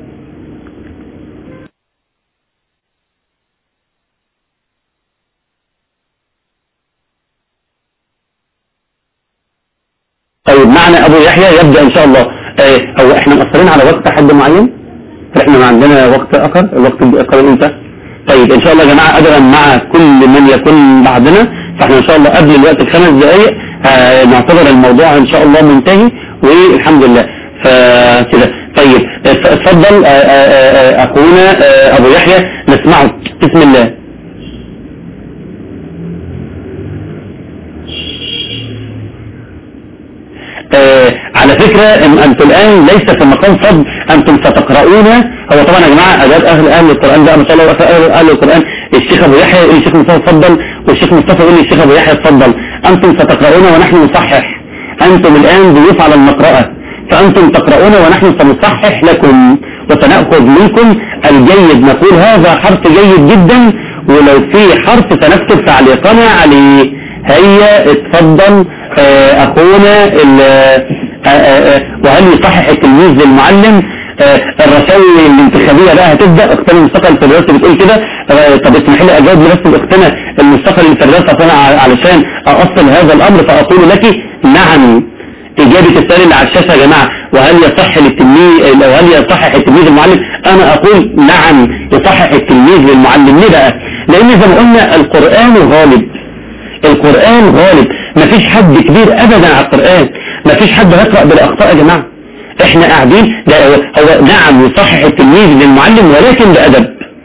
طيب معنا ابو يحيى يبدأ ان شاء الله آه او احنا مقصرين على وقت حد معين احنا ما عندنا وقت اخر الوقت الاخر امتى طيب ان شاء الله يا جماعة ادبا مع كل من يكون بعدنا فاحنا ان شاء الله قبل الوقت بخمس دقائق آه نعتبر الموضوع ان شاء الله منتهي والحمد لله فكده طيب اتفضل آه، آه، آه، اخونا آه، ابو يحيى نسمعه بسم الله آه، على فكرة إن أنتم الآن ليس في مقام فضل أنتم ستقرؤون هو طبعا يا جماعة أداب أهل أهل القرآن ده ما شاء الله أهل, أهل القرآن الشيخ أبو يحيى يقول الشيخ مصطفى اتفضل والشيخ مصطفى يقول الشيخ أبو يحيى اتفضل أنتم ستقرؤون ونحن نصحح أنتم الآن ضيوف على المقرأة فأنتم تقرؤون ونحن سنصحح لكم وسنأخذ منكم الجيد نقول هذا حرف جيد جدا ولو في حرف سنكتب تعليقنا عليه هيا اتفضل آه، اخونا ال- آه، آه، آه، وهل يصحح التلميذ للمعلم آه، الرسائل الانتخابية بقى هتبدأ اختنا المستقل الفدراسي بتقول كده آه، طب اسمح لي اجاوب بس اختنا المستقل الفدراسي فانا ع- علشان اصل هذا الامر فاقول لك نعم اجابة السؤال اللي على الشاشة يا جماعة وهل يصح للتلميذ او هل يصحح التلميذ المعلم انا اقول نعم يصحح التلميذ للمعلم ليه بقى لان زي ما قلنا القرآن غالب القرآن غالب مفيش حد كبير ابدا على القرآن مفيش حد هيقرأ بالاخطاء يا جماعة احنا قاعدين ده هو هو نعم يصحح التلميذ للمعلم ولكن بأدب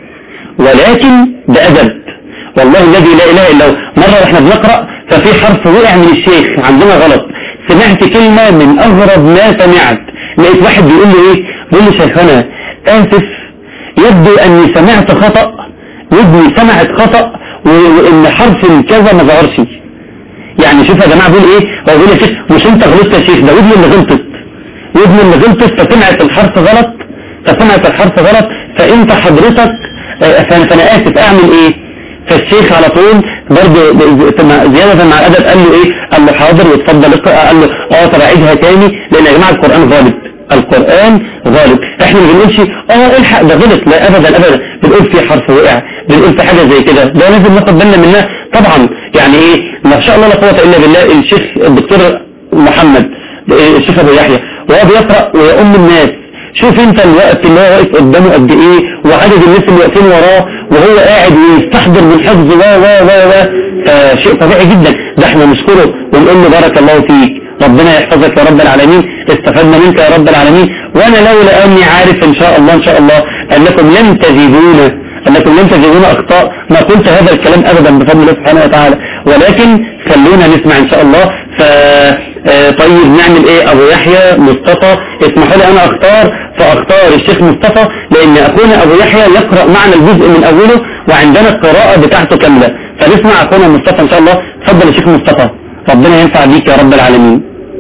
ولكن بأدب والله الذي لا اله الا هو مرة واحنا بنقرأ ففي حرف وقع من الشيخ عندنا غلط سمعت كلمة من اغرب ما سمعت لقيت واحد بيقول لي ايه بيقول لي شيخنا اسف يبدو اني سمعت خطأ ودني سمعت خطأ و- وان حرف كذا ما ظهرش يعني شوف يا جماعة بيقول ايه هو بيقول يا شيخ مش انت غلطت يا شيخ ده ودني اللي غلطت ودني اللي غلطت فسمعت الحرف غلط فسمعت الحرف غلط فانت حضرتك آه، فانا فأنا اسف اعمل ايه فالشيخ على طول برضه ب- ب- زيادة مع الادب قال له ايه قال له حاضر واتفضل اقرا قال له اه طب اعيدها تاني لان يا جماعة القرآن غالب القرآن غالب احنا ما بنقولش اه الحق ده غلط لا ابدا ابدا بنقول في حرف وقع بنقول في حاجة زي كده ده لازم ناخد بالنا منها طبعا يعني ايه ما شاء الله لا قوة الا بالله الشيخ الدكتور محمد الشيخ ابو يحيى وهو بيقرأ ويؤم الناس شوف انت الوقت اللي هو واقف قدامه قد ايه وعدد الناس اللي واقفين وراه وهو قاعد ويستحضر بالحفظ و و و و فشيء طبيعي جدا ده احنا نشكره ونقول له بارك الله فيك ربنا يحفظك يا رب العالمين استفدنا منك يا رب العالمين وانا لولا اني عارف ان شاء الله ان شاء الله انكم لن تجدون انكم لن تجدون اخطاء ما قلت هذا الكلام ابدا بفضل الله سبحانه وتعالى ولكن خلونا نسمع ان شاء الله ف آه، طيب نعمل ايه ابو يحيى مصطفى اسمحوا لي انا اختار فاختار الشيخ مصطفى لان اخونا ابو يحيى يقرأ معنا الجزء من اوله وعندنا القراءة بتاعته كاملة فنسمع اخونا مصطفى ان شاء الله اتفضل يا شيخ مصطفى ربنا ينفع بيك يا رب العالمين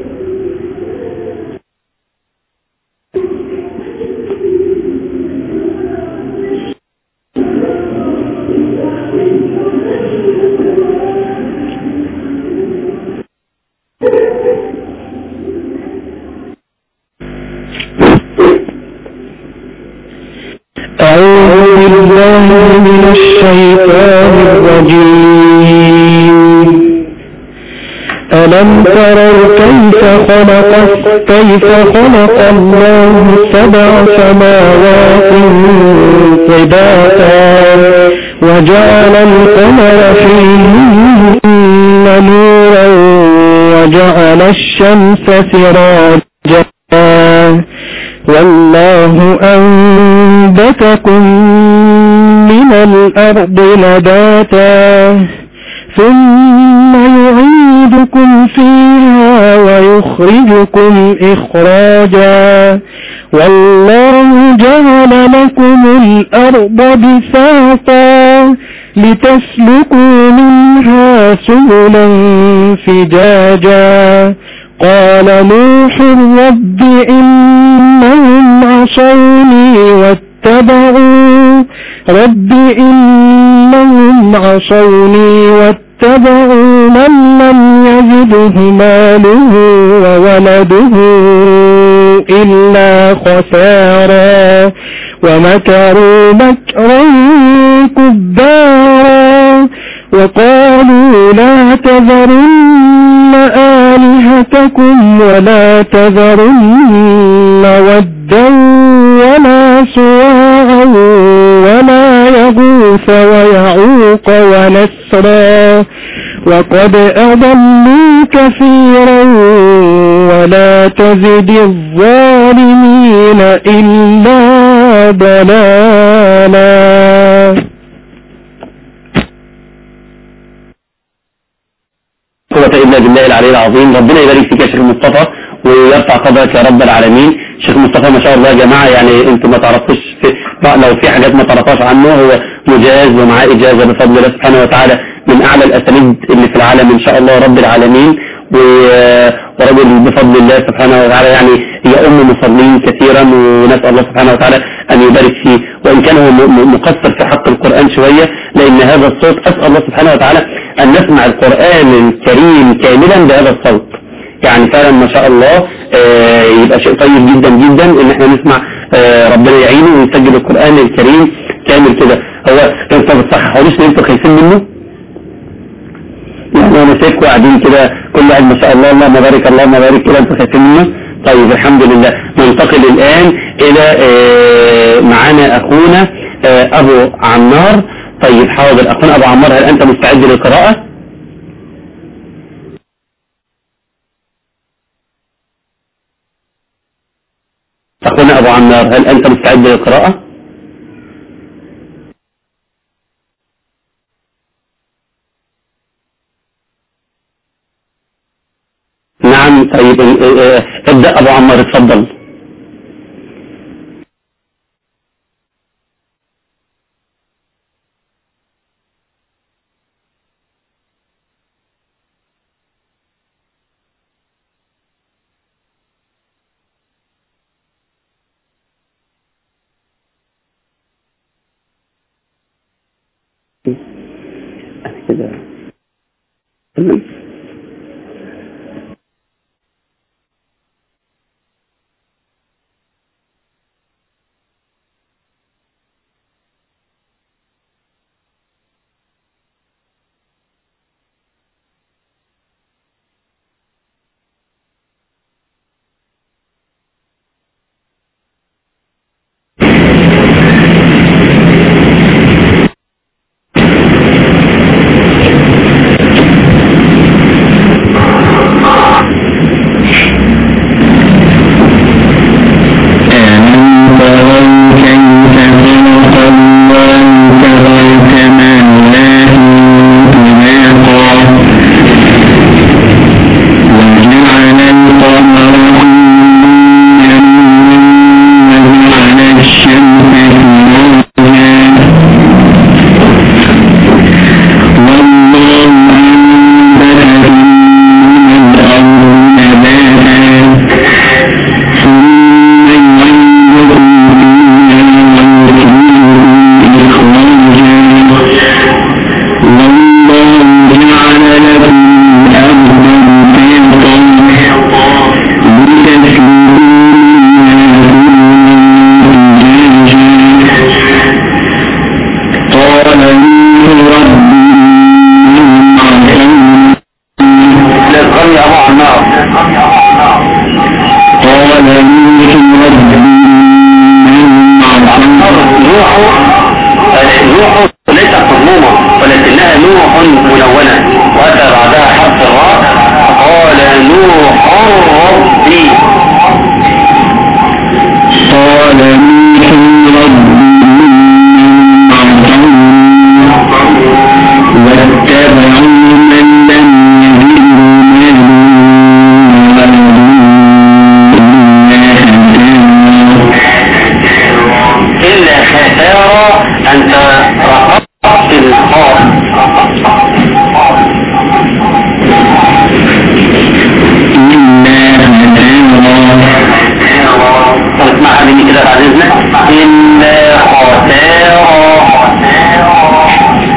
أعوذ بالله من الشيطان الرجيم ألم تروا كيف خلق كيف خلق الله سبع سماوات طباقا وجعل القمر فيهن نورا وجعل الشمس سراجا والله أنبتكم من الأرض نباتا ثم يعيدكم فيها ويخرجكم إخراجا والله جعل لكم الأرض بساطا لتسلكوا منها سبلا فجاجا قال نوح رب إنهم عصوني واتبعوا رب إنهم عصوني واتبعوا من لم يزده ماله وولده إلا خسارا ومكروا مكرا كبارا وقالوا لا تذرن آلهتكم ولا تذرن ودا ولا سواعا ولا يغوث ويعوق ونسرا وقد أضلوا كثيرا ولا تزد الظالمين إلا ضلالا قوة إلا بالله العلي العظيم ربنا يبارك فيك يا شيخ مصطفى ويرفع قدرك يا رب العالمين شيخ مصطفى ما شاء الله يا جماعة يعني انتم ما تعرفوش في لو في حاجات ما تعرفهاش عنه هو مجاز ومعاه إجازة بفضل الله سبحانه وتعالى من أعلى الأساليب اللي في العالم إن شاء الله رب العالمين و- ورجل بفضل الله سبحانه وتعالى يعني هي أم مصلين كثيرا ونسأل الله سبحانه وتعالى أن يبارك فيه وإن كان هو م- م- مقصر في حق القرآن شوية لأن هذا الصوت أسأل الله سبحانه وتعالى أن نسمع القرآن الكريم كاملا بهذا الصوت يعني فعلا ما شاء الله آه، يبقى شيء طيب جدا جدا ان احنا نسمع آه، ربنا يعينه ويسجل القرآن الكريم كامل كده هو انت بتصححونيش ان انتوا خايفين منه يعني انا شايفكم قاعدين كده كل واحد ما شاء الله اللهم بارك اللهم بارك كده انتوا خايفين منه طيب الحمد لله ننتقل الان الى آه، معانا اخونا آه، ابو عمار طيب حاضر اخونا ابو عمار هل انت مستعد للقراءة أخونا أبو عمار هل أنت مستعد للقراءة؟ نعم طيب اه، اه، ابدأ أبو عمار اتفضل كده تمام إلا خسارا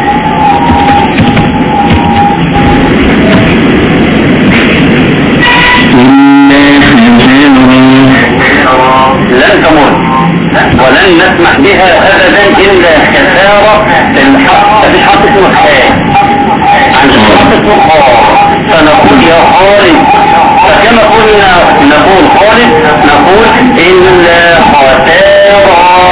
لن تمر ولن نسمح بها ابدا الا خسارة الحق مفيش حق اسمه خير عن حق اسمه خار فنقول يا خالد فكما قلنا نقول خالد نقول الا خسارة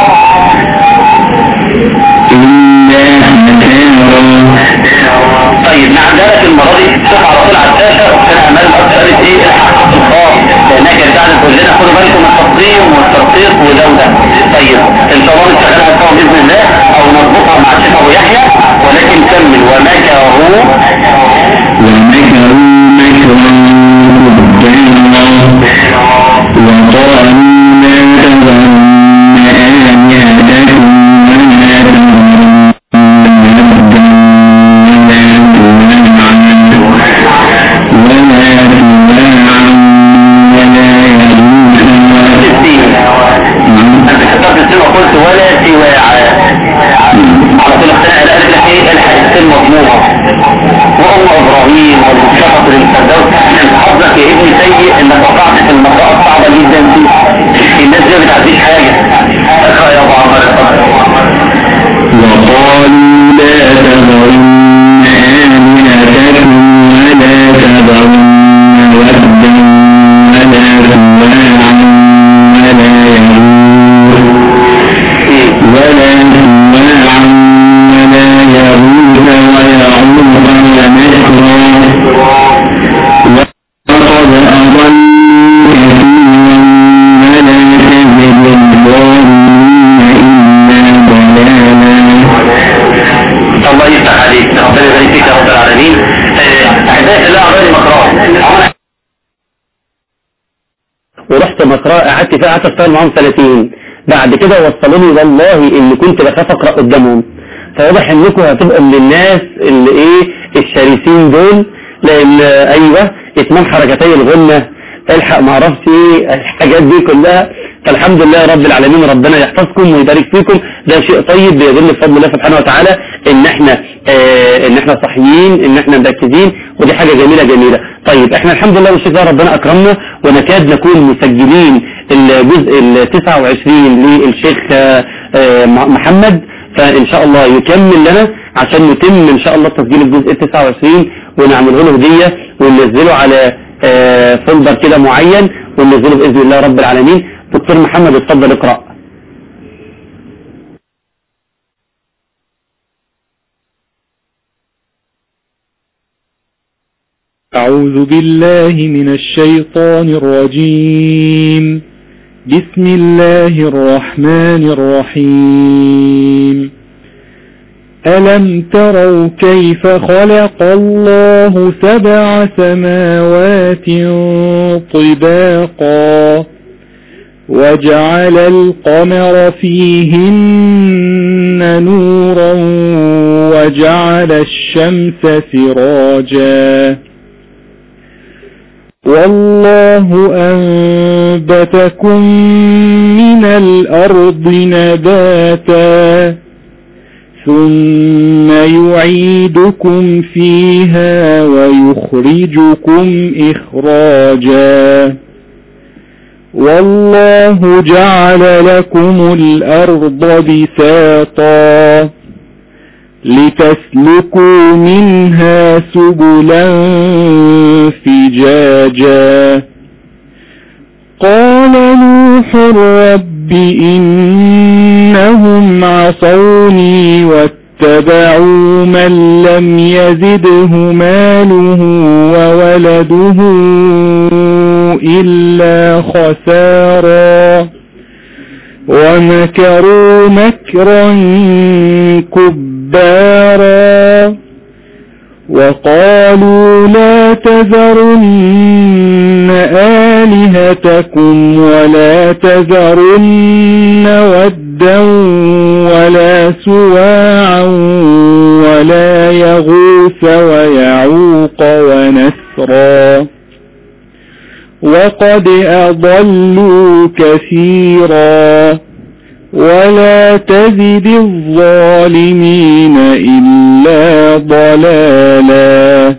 طيب نعم ذلك المرة دي شوف على طول على الشاشة اختنا امال الارض قالت ايه الحق في الخاص لانها كانت قاعدة تقول لنا خدوا بالكم من التقديم والترقيق وده وده طيب ان شاء الله نشتغلها سوا باذن الله او نضبطها مع الشيخ ابو يحيى ولكن كمل ومكروا ومكروا مكرا كبارا وقالوا لا تذرن آلهتكم ولا تذرن ودا ولا سواعا ولا يغوث الدين انت كتبت السين وقلت ولا سواع على طول اختنا الالف لك ايه الحديث المضمومه وام ابراهيم والمشفق للفردوس انت حظك يا ابني سيء انك وقعت في المنطقه الصعبه جدا دي الناس دي ما بتعديش حاجه اقرا يا ابو عمر اتفضل وقالوا لا تذرن آلهتكم ولا تذرن ودا ولا سواعا ولا يغوث ولا سواعا ولا يغوث ويعوق ونسرا وقد أضلوا كثيرا ولا تزد الظالمين إلا ضلالا الله يفتح عليك ربنا يبارك فيك يا رب العالمين آه، احداث الله عمال مقرأ ورحت مقرأ قعدت فيها قعدت اشتغل معاهم سنتين بعد كده وصلوني والله ان كنت بخاف اقرا قدامهم فواضح انكم هتبقوا من الناس اللي ايه الشرسين دول لان آه، ايوه اتمام حركتي الغنة الحق ما اعرفش ايه الحاجات دي كلها فالحمد لله رب العالمين ربنا يحفظكم ويبارك فيكم ده شيء طيب بيدل بفضل الله سبحانه وتعالى ان احنا آه ان احنا صحيين ان احنا مركزين ودي حاجه جميله جميله طيب احنا الحمد لله والشكر لله ربنا اكرمنا ونكاد نكون مسجلين الجزء ال 29 للشيخ آه، آه، محمد فان شاء الله يكمل لنا عشان نتم ان شاء الله تسجيل الجزء ال 29 ونعمله له هديه وننزله على آه، فولدر كده معين وننزله باذن الله رب العالمين دكتور محمد اتفضل اقرا أعوذ بالله من الشيطان الرجيم بسم الله الرحمن الرحيم ألم تروا كيف خلق الله سبع سماوات طباقا وجعل القمر فيهن نورا وجعل الشمس سراجا والله أنبتكم من الأرض نباتا ثم يعيدكم فيها ويخرجكم إخراجا والله جعل لكم الأرض بساطا لتسلكوا منها سبلا فجاجا قال نوح رب إنهم عصوني واتبعوا من لم يزده ماله وولده إلا خسارا ومكروا مكرا كبارا وقالوا لا تذرن آلهتكم ولا تذرن ودا ولا سواعا ولا يغوث ويعوق ونسرا وقد أضلوا كثيرا ولا تزد الظالمين إلا ضلالا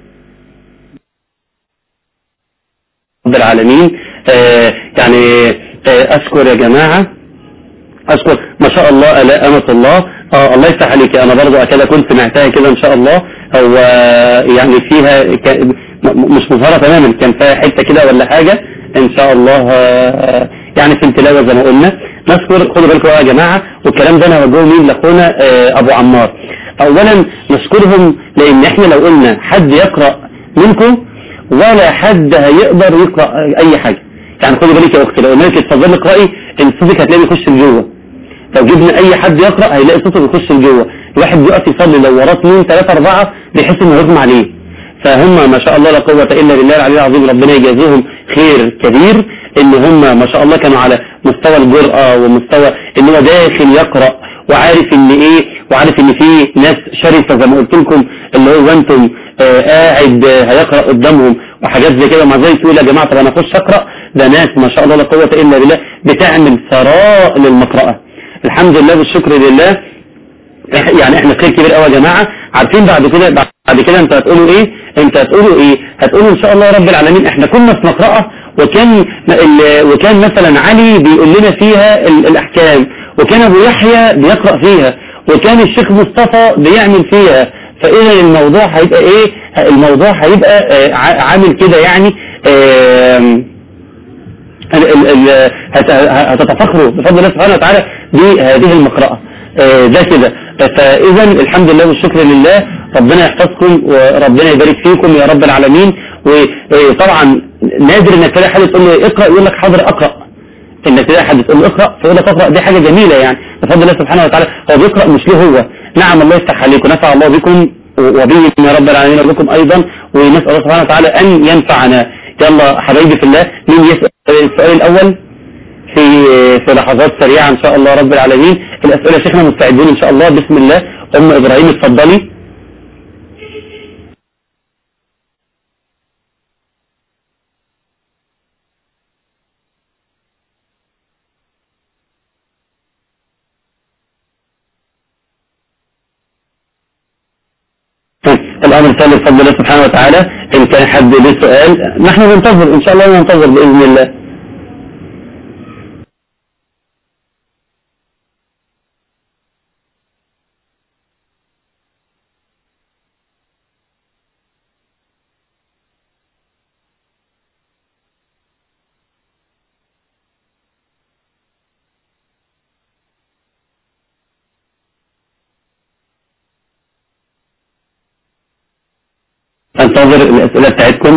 رب العالمين آه يعني آه أشكر يا جماعة أشكر ما شاء الله ألاء أمة الله آه الله يفتح عليك أنا برضو كده كنت سمعتها كده إن شاء الله هو يعني فيها ك- م- مش مظهرة تماما كان فيها حتة كده ولا حاجة إن شاء الله آه يعني في التلاوة زي ما قلنا نذكر خدوا بالكم يا جماعة والكلام ده أنا هوجهه مين لأخونا آه أبو عمار أولا نشكرهم لأن إحنا لو قلنا حد يقرأ منكم ولا حد هيقدر يقرأ أي حاجة يعني خدي بالك يا أختي لو قلنا لك اتفضلي اقرأي إن صوتك هتلاقي يخش لجوه لو جبنا أي حد يقرأ هيلاقي صوته بيخش لجوه الواحد بيقف يصلي لو وراه اثنين ثلاثة أربعة بيحس إنه هجم عليه فهم ما شاء الله لا قوة إلا بالله العلي العظيم ربنا يجازيهم خير كبير إن هم ما شاء الله كانوا على مستوى الجرأة ومستوى إن هو داخل يقرأ وعارف إن إيه وعارف إن في ناس شرسة زي ما قلت لكم اللي هو أنتم آه قاعد آه هيقرأ قدامهم وحاجات زي كده مع زي تقول يا جماعة طب أنا أخش أقرأ ده ناس ما شاء الله لا قوة إلا بالله بتعمل ثراء للمقرأة الحمد لله والشكر لله إح- يعني احنا خير كبير قوي يا جماعه عارفين بعد كده بعد كده انتوا هتقولوا ايه انت هتقولوا ايه هتقولوا ان شاء الله رب العالمين احنا كنا في مقرأة وكان ال- وكان مثلا علي بيقول لنا فيها ال- الاحكام وكان ابو يحيى بيقرأ فيها وكان الشيخ مصطفى بيعمل فيها فاذا الموضوع هيبقى ايه الموضوع هيبقى آه، ع- عامل كده يعني آم، ال- ال- ال- هت- هتتفخروا بفضل الله سبحانه وتعالى بهذه المقرأة آه، ده كده فإذا الحمد لله والشكر لله ربنا يحفظكم وربنا يبارك فيكم يا رب العالمين وطبعا نادر انك تلاقي حد تقول له اقرأ يقول لك حاضر اقرأ انك تلاقي حد تقول له اقرأ فيقول لك اقرأ دي حاجة جميلة يعني بفضل الله سبحانه وتعالى هو بيقرأ مش له هو نعم الله يفتح عليكم نفع الله بكم وبكم يا رب العالمين وبكم ايضا ونسأل الله سبحانه وتعالى ان ينفعنا يلا حبايبي في الله مين يسأل السؤال الاول في في لحظات سريعة ان شاء الله رب العالمين الاسئلة يا شيخنا مستعدين ان شاء الله بسم الله ام ابراهيم اتفضلي الامر الثاني بفضل الله سبحانه وتعالى ان كان حد له سؤال نحن ننتظر ان شاء الله ننتظر باذن الله انتظر الاسئله بتاعتكم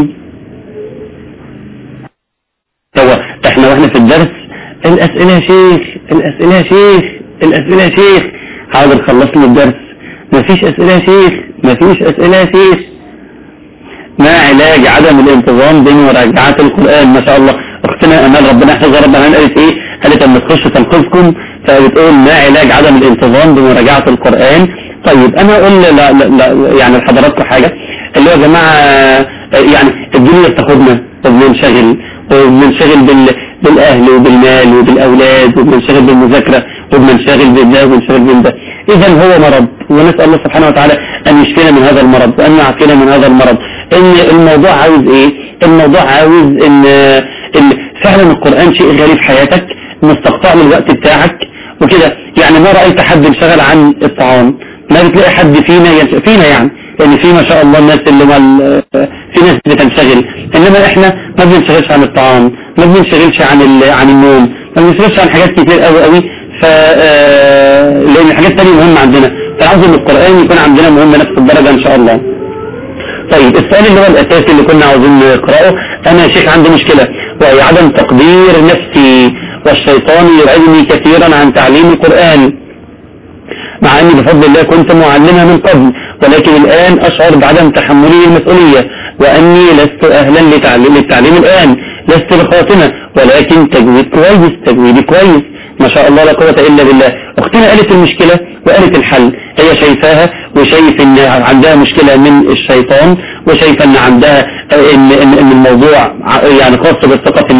هو احنا واحنا في الدرس الاسئله يا شيخ الاسئله يا شيخ الاسئله يا شيخ حاضر خلصنا الدرس مفيش اسئله يا شيخ مفيش اسئله يا شيخ ما علاج عدم الانتظام بين مراجعات القرآن ما شاء الله اختنا امال ربنا يحفظها ربنا قالت ايه قالت اما تخش تنقذكم فبتقول ما علاج عدم الانتظام بمراجعة القرآن طيب انا اقول لا لا لا يعني لحضراتكم حاجة اللي هو يا جماعة آه، يعني الدنيا بتاخدنا وبننشغل وبننشغل بال بالاهل وبالمال وبالاولاد وبننشغل بالمذاكرة وبننشغل بالله وبننشغل بالده اذا هو مرض ونسأل الله سبحانه وتعالى ان يشفينا من هذا المرض وان يعافينا من هذا المرض ان الموضوع عاوز ايه الموضوع عاوز ان ان فعلا القرآن شيء غريب في حياتك مستقطع للوقت بتاعك وكده يعني ما رأيت حد انشغل عن الطعام ما بتلاقي حد فينا ينش... فينا يعني لان في ما شاء الله الناس اللي هم ال- في ناس بتنشغل انما احنا ما بننشغلش عن الطعام ما بننشغلش عن ال... عن النوم ما بننشغلش عن حاجات كتير قوي قوي ف آه، لان الحاجات التانية مهمة عندنا فعاوز ان القرآن يكون عندنا مهم نفس الدرجة ان شاء الله طيب السؤال اللي هو الأساسي اللي كنا عاوزين نقرأه أنا يا شيخ عندي مشكلة وهي عدم تقدير نفسي والشيطان يبعدني كثيرا عن تعليم القرآن مع أني بفضل الله كنت معلمها من قبل ولكن الآن أشعر بعدم تحملي المسؤولية وأني لست أهلا لتعليم, للتعليم الآن لست بخاتمة ولكن تجويد كويس تجويدي كويس ما شاء الله لا قوة إلا بالله أختنا قالت المشكلة وقالت الحل هي شايفاها وشايف ان عندها مشكلة من الشيطان وشايفة ان عندها ان, إن, إن الموضوع ع- يعني خاص بالثقة في النفس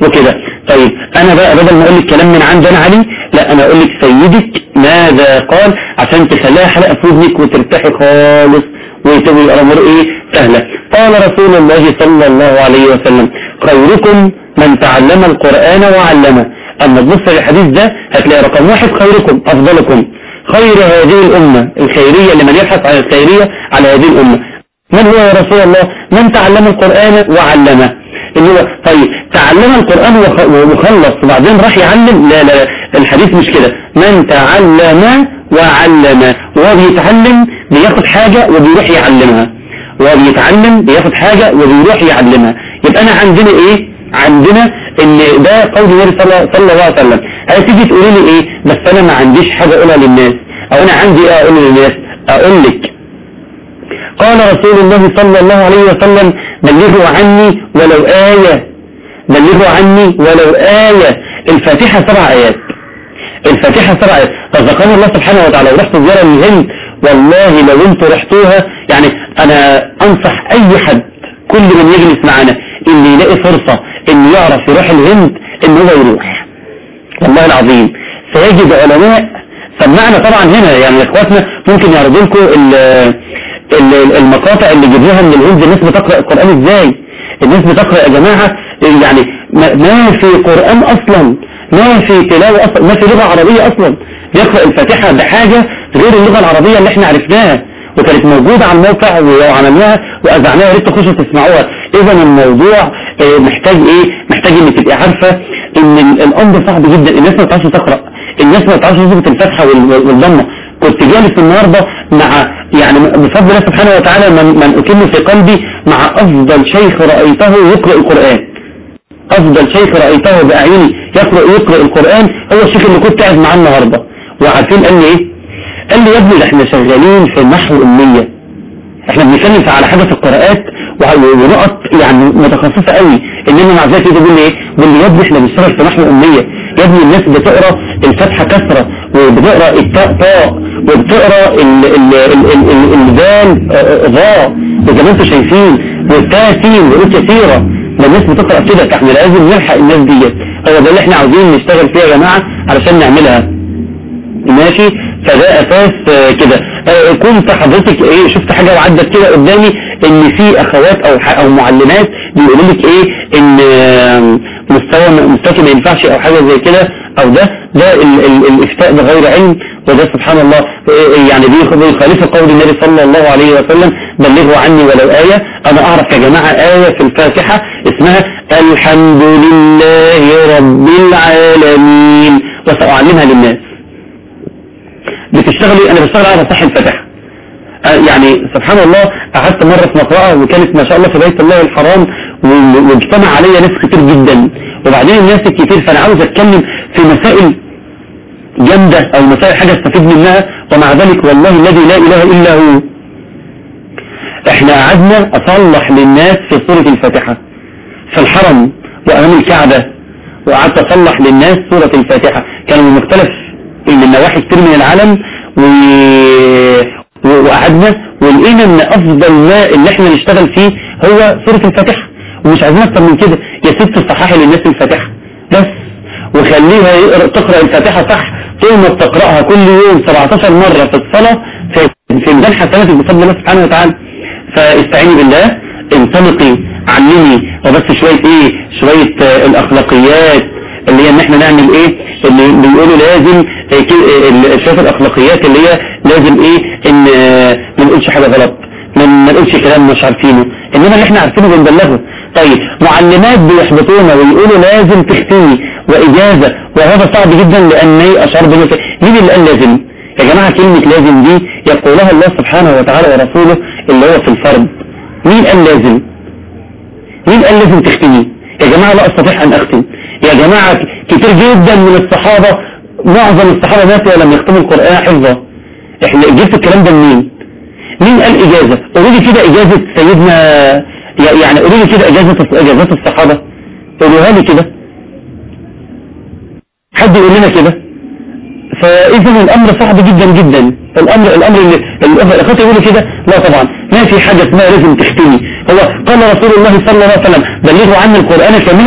وكده طيب انا بقى بدل ما اقول لك كلام من عند انا علي لا انا اقول لك سيدك ماذا قال عشان تخليها حلقه في ودنك وترتاحي خالص وتبقى الامور ايه سهله قال رسول الله صلى الله عليه وسلم خيركم من تعلم القران وعلمه اما تبص للحديث ده هتلاقي رقم واحد خيركم افضلكم خير هذه الامه الخيريه لمن يبحث عن الخيريه على هذه الامه من هو يا رسول الله من تعلم القرآن وعلمه اللي هو طيب تعلم القرآن وخ- وخلص وبعدين راح يعلم لا لا لا الحديث مش كده من تعلم وعلم وهو بيتعلم بياخد حاجة وبيروح يعلمها وهو بيتعلم بياخد حاجة وبيروح يعلمها يبقى أنا عندنا إيه عندنا ان ده قول النبي صلى صلى الله عليه وسلم هتيجي تقولي لي ايه بس انا ما عنديش حاجة اقولها للناس او انا عندي ايه اقول للناس اقول لك قال رسول الله صلى الله عليه وسلم بلغوا عني ولو آية بلغوا عني ولو آية الفاتحة سبع آيات الفاتحة سبع آيات رزقنا الله سبحانه وتعالى ورحت زيارة للهند والله لو انتوا رحتوها يعني انا انصح اي حد كل من يجلس معنا اللي يلاقي فرصة انه يعرف يروح الهند ان هو يروح والله العظيم سيجد علماء سمعنا طبعا هنا يعني اخواتنا ممكن يعرضوا لكم ال- ال- المقاطع اللي جبناها من الهند الناس بتقرأ القرآن ازاي الناس بتقرأ يا جماعة يعني ما ما في قرآن اصلا ما في تلاوة اصلا ما في لغة عربية اصلا بيقرأ الفاتحة بحاجة غير اللغة العربية اللي احنا عرفناها وكانت موجودة على الموقع وعملناها وأذعناها يا ريت تخشوا تسمعوها إذا الموضوع آه، محتاج إيه؟ محتاج إنك تبقي عارفة إن ال- الأمر صعب جدا الناس ما بتعرفش تقرأ الناس ما بتعرفش تظبط الفتحة وال- والضمة كنت جالس النهاردة مع يعني بفضل الله سبحانه وتعالى من, من أتم في قلبي مع أفضل شيخ رأيته يقرأ القرآن أفضل شيخ رأيته بأعيني يقرأ يقرأ القرآن هو الشيخ اللي كنت قاعد معاه النهاردة وعارفين قال لي إيه؟ قال لي يا ابني ده احنا شغالين في النحو أمية احنا بنتكلم على حاجة في القراءات وع- ونقط يعني متخصصة قوي انما مع ذلك يقول لي ايه بيقول لي يا ابني احنا بنشتغل في نحو أمية يا ابني الناس بتقرا الفتحة كسرة وبتقرا التاء طاء وبتقرا ال- ال- ال- ال- ال- الدال آه، ضاء وزي ما انتم شايفين والتاء سين وقول كثيرة ده الناس بتقرا كده فاحنا لازم نلحق الناس ديت هو ده اللي احنا عاوزين نشتغل فيه يا جماعة علشان نعملها ماشي فده اساس آه، كده آه، كنت حضرتك ايه شفت حاجة وعدت كده قدامي ان في اخوات او ح- او معلمات بيقولوا لك ايه ان آه، مستوى مستوى ما ينفعش او حاجة زي كده او ده ده ال- ال- الافتاء بغير علم وده سبحان الله آه، يعني بيخ- بيخالف قول النبي صلى الله عليه وسلم بلغوا عني ولو آية انا اعرف يا جماعة آية في الفاتحة اسمها الحمد لله رب العالمين وسأعلمها للناس بتشتغلي انا بشتغل على صح الفتح آه، يعني سبحان الله قعدت مرة في مقرأة وكانت ما شاء الله في بيت الله الحرام و- واجتمع عليا ناس كتير جدا وبعدين الناس الكتير فانا عاوز اتكلم في مسائل جامدة او مسائل حاجة استفيد منها ومع ذلك والله الذي لا اله الا هو احنا قعدنا اصلح للناس في سورة الفاتحة في الحرم وامام الكعبة وقعدت اصلح للناس سورة الفاتحة كانوا من مختلف من نواحي كتير من العالم و... و- وقعدنا ولقينا ان افضل ما اللي احنا نشتغل فيه هو سورة الفاتحة ومش عايزين اكتر من كده يا ست صححي للناس الفاتحة بس وخليها يقرأ تقرأ الفاتحة صح طول ما بتقرأها كل يوم 17 مرة في الصلاة في في ميزان حسناتك بفضل الله سبحانه وتعالى فاستعيني بالله انطلقي علمي وبس شوية ايه شوية آه، الاخلاقيات اللي هي ان احنا نعمل ايه اللي بيقولوا لازم آه، كي- آه، ال- شوية الاخلاقيات اللي هي لازم ايه ان آه، ما نقولش حاجة غلط ما ما نقولش كلام مش عارفينه انما اللي احنا عارفينه بنبلغه طيب معلمات بيحبطونا ويقولوا لازم تختمي واجازة وهذا صعب جدا لان اشعر بنفسه مين اللي قال لازم يا جماعة كلمة لازم دي يقولها الله سبحانه وتعالى ورسوله اللي هو في الفرض مين قال لازم مين قال لازم تختمي يا جماعة لا استطيع ان اختم يا جماعة كتير جدا من الصحابة معظم الصحابة ماتوا ولم يختموا القرآن حفظا احنا جبت الكلام ده منين مين قال اجازة قولوا لي كده اجازة سيدنا يعني قولوا لي كده اجازة اجازات الصحابة قولوها لي كده حد يقول لنا كده فاذا الامر صعب جدا جدا الامر الامر اللي اللي الاخوات يقولوا كده لا طبعا ما في حاجة اسمها لازم تختمي هو قال رسول الله صلى الله عليه وسلم بلغوا عني القرآن كاملا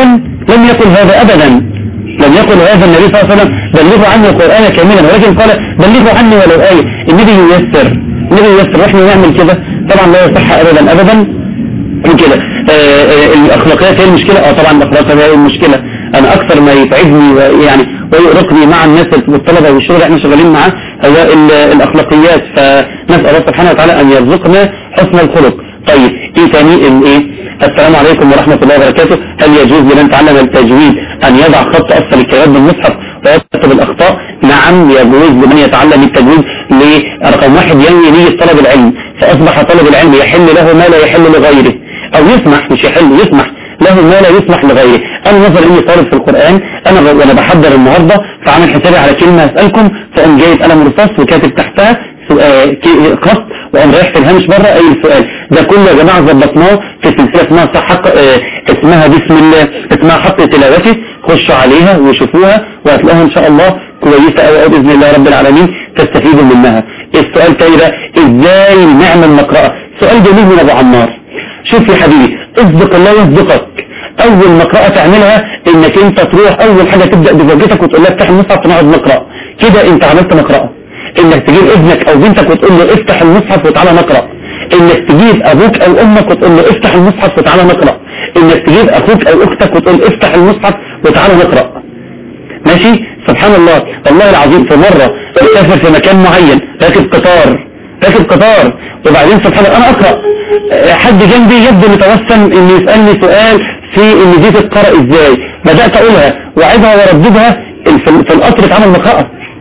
لم يقل هذا أبدا لم يقل هذا النبي صلى الله عليه وسلم بلغوا عني القرآن كاملا ولكن قال بلغوا عني ولو آية النبي ييسر النبي ييسر واحنا نعمل كده طبعا لا يصح أبدا أبدا من كده آه، آه، الأخلاقيات هي المشكلة اه طبعا الأخلاقيات هي المشكلة أنا أكثر ما يتعبني ويعني ويؤرقني مع الناس والطلبة والشغل اللي احنا شغالين معاه هو ال- الأخلاقيات فنسأل الله سبحانه وتعالى أن يرزقنا حسن الخلق طيب ايه تاني الايه السلام عليكم ورحمة الله وبركاته هل يجوز لمن تعلم التجويد أن يضع خط أسفل الكتاب بالمصحف ويكتب الأخطاء نعم يجوز لمن يتعلم التجويد لرقم واحد ينوي نية طلب العلم فأصبح طلب العلم يحل له ما لا يحل لغيره أو يسمح مش يحل يسمح له ما لا يسمح لغيره أنا نظر إني طالب في القرآن أنا ب- وأنا بحضر النهاردة فعامل حسابي على كلمة أسألكم فأقوم جايب قلم رصاص وكاتب تحتها سؤال ك- خط وأقوم رايح في الهامش بره أي سؤال ده كله يا جماعة ظبطناه في سلسلة اسمها صح حق آه، اسمها بسم الله اسمها حق تلاوته خشوا عليها وشوفوها وهتلاقوها إن شاء الله كويسة أوي أوي بإذن الله رب العالمين تستفيدوا منها السؤال تاني بقى إزاي نعمل مقرأة سؤال جميل من أبو عمار شوف يا حبيبي اصدق الله يصدقك اول مقرأة تعملها انك انت تروح اول حاجة تبدأ بزوجتك وتقول لها افتح المصحف ونقعد نقرأ كده انت عملت مقرأة انك تجيب ابنك او بنتك وتقول له افتح المصحف وتعالى نقرأ انك تجيب ابوك او امك وتقول له افتح المصحف وتعالى نقرأ انك تجيب اخوك او اختك وتقول افتح المصحف وتعالى نقرأ ماشي سبحان الله والله العظيم في مرة اسافر في مكان معين راكب قطار راكب قطار وبعدين سبحان الله انا اقرأ آه، حد جنبي يبدو متوسم ان يسألني سؤال في ان دي تتقرأ ازاي بدأت اقولها واعدها وارددها في في القطر اتعمل مقرأة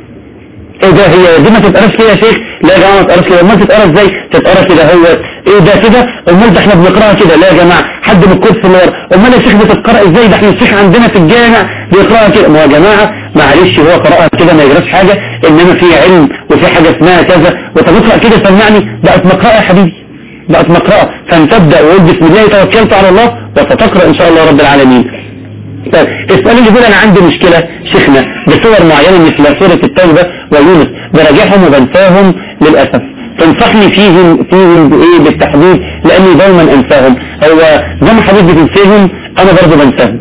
ايه ده هي دي ما تتقراش ليه يا شيخ لا يا جماعه ما تتقراش ليه امال تتقرا ازاي تتقرا كده هو ايه ده كده امال ده احنا بنقراها كده لا يا جماعه حد من الكرسي اللي ورا امال يا شيخ بتتقرا ازاي ده احنا الشيخ عندنا في الجامع بيقراها كده ما يا جماعه معلش هو قراها كده ما يجراش حاجه انما في علم وفي حاجه اسمها كذا وتقرا كده سمعني بقت مقرأة يا حبيبي بقت مقرأة فان تبدا وقول بسم الله توكلت على الله وستقرا ان شاء الله رب العالمين طيب السؤال اللي بيقول انا عندي مشكلة شيخنا بصور معينة مثل سورة التوبة ويونس براجعهم وبنساهم للأسف تنصحني فيهم فيهم بإيه بالتحديد لأني دايما أنساهم هو زي ما حضرتك بتنسيهم أنا برضه بنساهم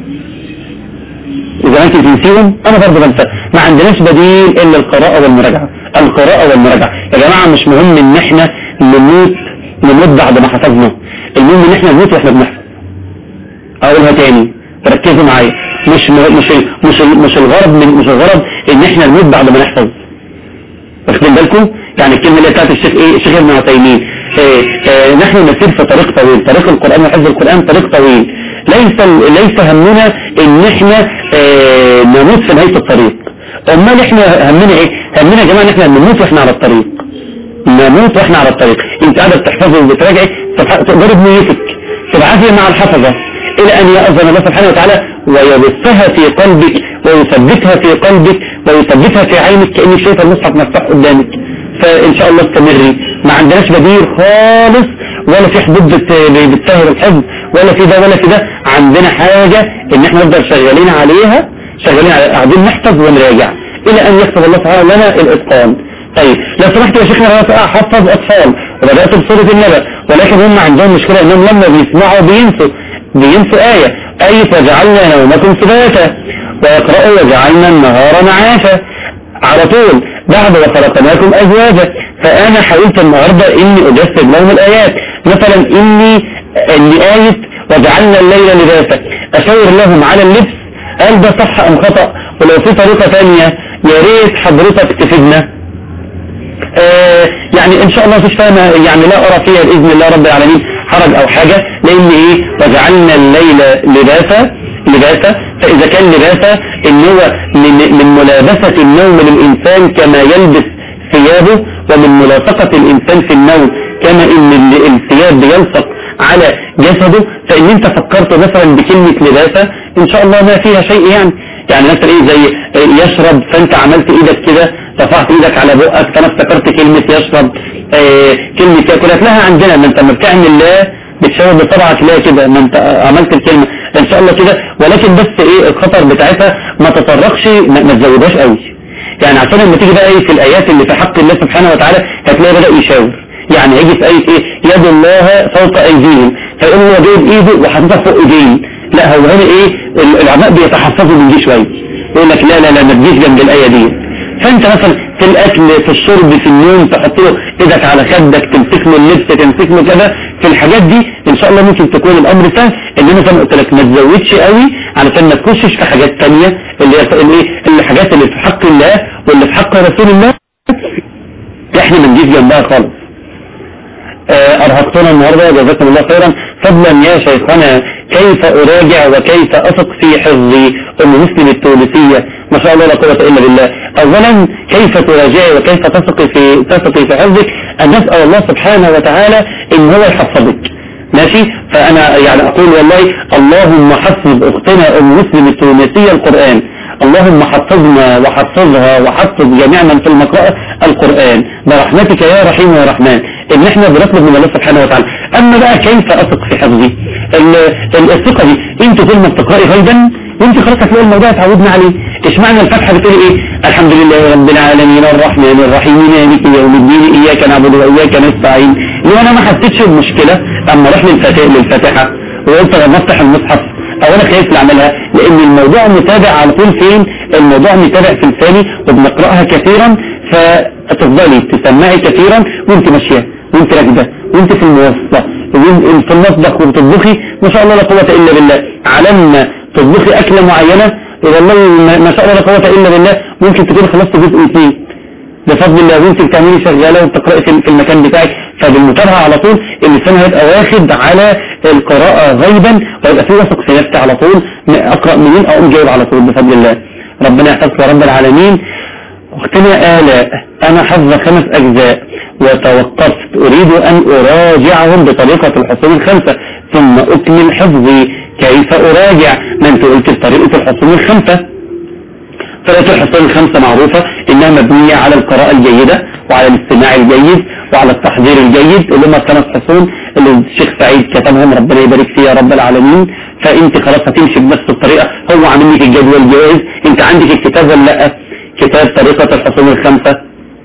إذا أنت تنسيهم أنا برضه بنساهم ما عندناش بديل إلا القراءة والمراجعة القراءة والمراجعة يا جماعة مش مهم إن إحنا نموت نموت بعد ما حفظنا المهم إن إحنا نموت وإحنا بنحفظ اقولها تاني ركزوا معايا مش م- مش ال- مش ال- مش الغرض من مش الغرض ان احنا نموت بعد ما نحفظ واخدين بالكم يعني الكلمه اللي بتاعت الشيخ ايه الشيخ ابن عثيمين إيه إيه نحن نسير في طريق طويل طريق القران وحفظ القران طريق طويل ليس ال- ليس همنا ان احنا إيه نموت في نهايه الطريق امال احنا همنا ايه همنا يا جماعه ان احنا نموت واحنا على الطريق نموت واحنا على الطريق انت قاعده بتحفظي وبتراجعي سبحان- تقدري بنيتك تبعثي مع الحفظه الى ان يأذن الله سبحانه وتعالى ويبثها في قلبك ويثبتها في قلبك ويثبتها في عينك كأنك شايفه المصحف مفتوح قدامك فان شاء الله استمري ما عندناش بديل خالص ولا في حدود بت- بتسهل الحفظ ولا في ده ولا في ده عندنا حاجة ان احنا نفضل شغالين عليها شغالين على قاعدين نحفظ ونراجع الى ان يكتب الله تعالى لنا الاتقان طيب لو سمحت يا شيخنا انا احفظ اطفال وبدات بسوره النبأ ولكن هم عندهم مشكله انهم لما بيسمعوا بينسوا بينسوا آية آية وجعلنا نومكم سباتا ويقرأوا وجعلنا النهار معاشا على طول بعد وخلقناكم أزواجا فأنا حاولت النهاردة إني أجسد لهم الآيات مثلا إني إني آية وجعلنا الليل لباسا أشاور لهم على اللبس قال ده صح أم خطأ ولو في طريقة ثانية يا ريت حضرتك تفيدنا آه يعني ان شاء الله مفيش فاهمة يعني لا ارى فيها باذن الله رب العالمين حرج او حاجة لان ايه وجعلنا الليل لباسا لباسا فاذا كان لباسا ان هو من, من ملابسة النوم للانسان كما يلبس ثيابه ومن ملاصقة الانسان في النوم كما ان ال- الثياب بيلصق على جسده فان انت فكرت مثلا بكلمة لباسا ان شاء الله ما فيها شيء يعني يعني مثلا ايه زي يشرب فانت عملت ايدك كده رفعت ايدك على بقك فانا افتكرت كلمة يشرب آه كلمة ياكل هتلاقيها عندنا ما انت لما بتعمل لا بتشاور بصبعك لا كده ما انت عملت الكلمة ان شاء الله كده ولكن بس ايه الخطر بتاعتها ما تطرقش ما, ما تزودهاش قوي يعني عشان لما تيجي بقى ايه في الايات اللي في حق الله سبحانه وتعالى هتلاقي بدأ يشاور يعني هيجي في آية ايه يد الله فوق ايديهم فيقول له جايب ايده وحاططها فوق ايدين لا هو هنا ايه ال- العلماء بيتحفظوا من دي شويه يقول لك لا لا لا ما تجيش جنب الايه دي فانت مثلا في الاكل في الشرب في النوم تحط له ايدك على خدك تمسك له اللبس تمسك له كذا في الحاجات دي ان شاء الله ممكن تكون الامر سهل انما زي ما قلت لك ما تزودش قوي علشان ما تخشش في حاجات تانية اللي هي الايه الحاجات اللي في حق الله واللي في حق رسول الله احنا ما نجيش جنبها خالص آه، ارهقتنا النهارده جزاكم الله خيرا فضلا يا شيخنا كيف اراجع وكيف اثق في حفظ ام مسلم التونسيه ما شاء الله لا قوه الا بالله اولا كيف تراجعي وكيف تثق في تثقي في حفظك ان نسال الله سبحانه وتعالى ان هو يحفظك ماشي فانا يعني اقول والله اللهم حفظ اختنا ام مسلم التونسيه القران اللهم حفظنا وحفظها وحفظ جميع من في المقرأة القرآن برحمتك يا رحيم يا رحمن ان احنا بنطلب من الله سبحانه وتعالى اما بقى كيف اثق في حفظي ال- ال- الثقة دي انت طول ما بتقرأي غيبا وانت خلاص هتلاقي الموضوع اتعودنا عليه ايش معنى الفتحة بتقول ايه الحمد لله رب العالمين الرحمن الرحيم مالك يوم الدين اياك نعبد واياك نستعين ليه انا ما حسيتش بمشكلة اما اروح للفاتحة للفاتحة وقلت لما افتح المصحف او انا خايف اعملها لان الموضوع متابع على طول فين الموضوع متابع في لساني وبنقراها كثيرا فتفضلي تسمعي كثيرا وانت ماشيه وانت راكبه وانت في المواصله وانت في المطبخ وبتطبخي ما شاء الله لا قوه الا بالله على ما تطبخي اكله معينه والله ما ما شاء الله لا قوه الا بالله ممكن تكون خلصت جزء اثنين بفضل الله وانت بتعملي شغاله وبتقراي في في المكان بتاعك فبالمتابعه على طول اللسان هيبقى واخد على القراءه غيبا ويبقى في وثق في نفسي على طول اقرا منين اقوم جايب على طول بفضل الله ربنا يحفظك يا رب العالمين اختنا آلاء انا حافظه خمس اجزاء وتوقفت اريد ان اراجعهم بطريقه الحصول الخمسه ثم اكمل حفظي كيف اراجع ما انت قلت بطريقه الحصول الخمسه طريقة الحصول الخمسة معروفة إنها مبنية على القراءة الجيدة وعلى الاستماع الجيد وعلى التحضير الجيد اللي هم الخمس حصول اللي الشيخ سعيد كتبهم ربنا يبارك فيه يا رب العالمين فأنت خلاص هتمشي بنفس الطريقة هو عامل لك الجدول جاهز أنت عندك الكتاب ولا لأ؟ كتاب طريقة الحصول الخمسة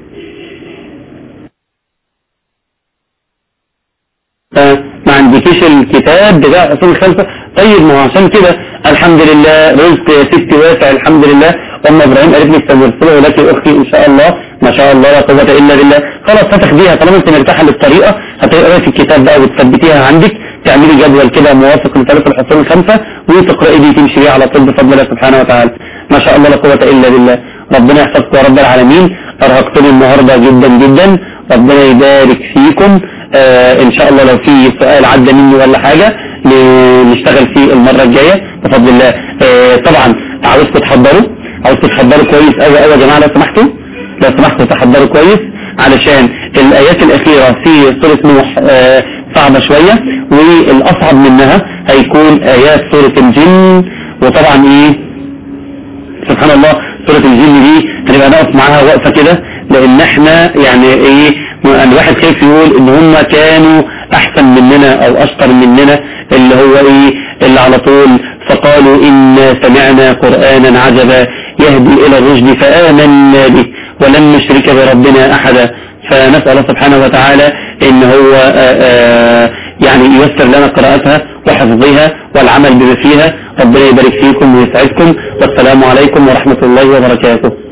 ما عندكيش الكتاب بتاع اصول الخمسه طيب ما هو عشان كده الحمد لله رزق يا ستي واسع الحمد لله ام ابراهيم قالت لي سنرسله لك اختي ان شاء الله ما شاء الله لا قوه الا بالله خلاص هتاخديها طالما انت مرتاحه للطريقه هتقراي في الكتاب بقى وتثبتيها عندك تعملي جدول كده موافق لثلاث الحصول الخمسه وتقراي دي تمشي بيه على طول بفضل الله سبحانه وتعالى ما شاء الله لا قوه الا بالله ربنا يحفظكم يا رب العالمين ارهقتني النهارده جدا جدا ربنا يبارك فيكم آه ان شاء الله لو في سؤال عدى مني ولا حاجة ن- نشتغل فيه المرة الجاية بفضل الله آه طبعا عاوزكم تحضروا عاوزكم تحضروا كويس قوي قوي يا جماعة لو سمحتوا لو سمحتوا تحضروا كويس علشان الايات الاخيرة في سورة نوح آه صعبة شوية والاصعب منها هيكون ايات سورة الجن وطبعا ايه سبحان الله سورة الجن دي هنبقى نقف معاها وقفة كده لان احنا يعني ايه الواحد خايف يقول ان هم كانوا احسن مننا او اشطر مننا اللي هو ايه اللي على طول فقالوا انا سمعنا قرآنا عجبا يهدي الى الرشد فآمنا به ولن نشرك بربنا احدا فنسأل الله سبحانه وتعالى ان هو آآ آآ يعني ييسر لنا قراءتها وحفظها والعمل بما فيها ربنا يبارك فيكم ويسعدكم والسلام عليكم ورحمة الله وبركاته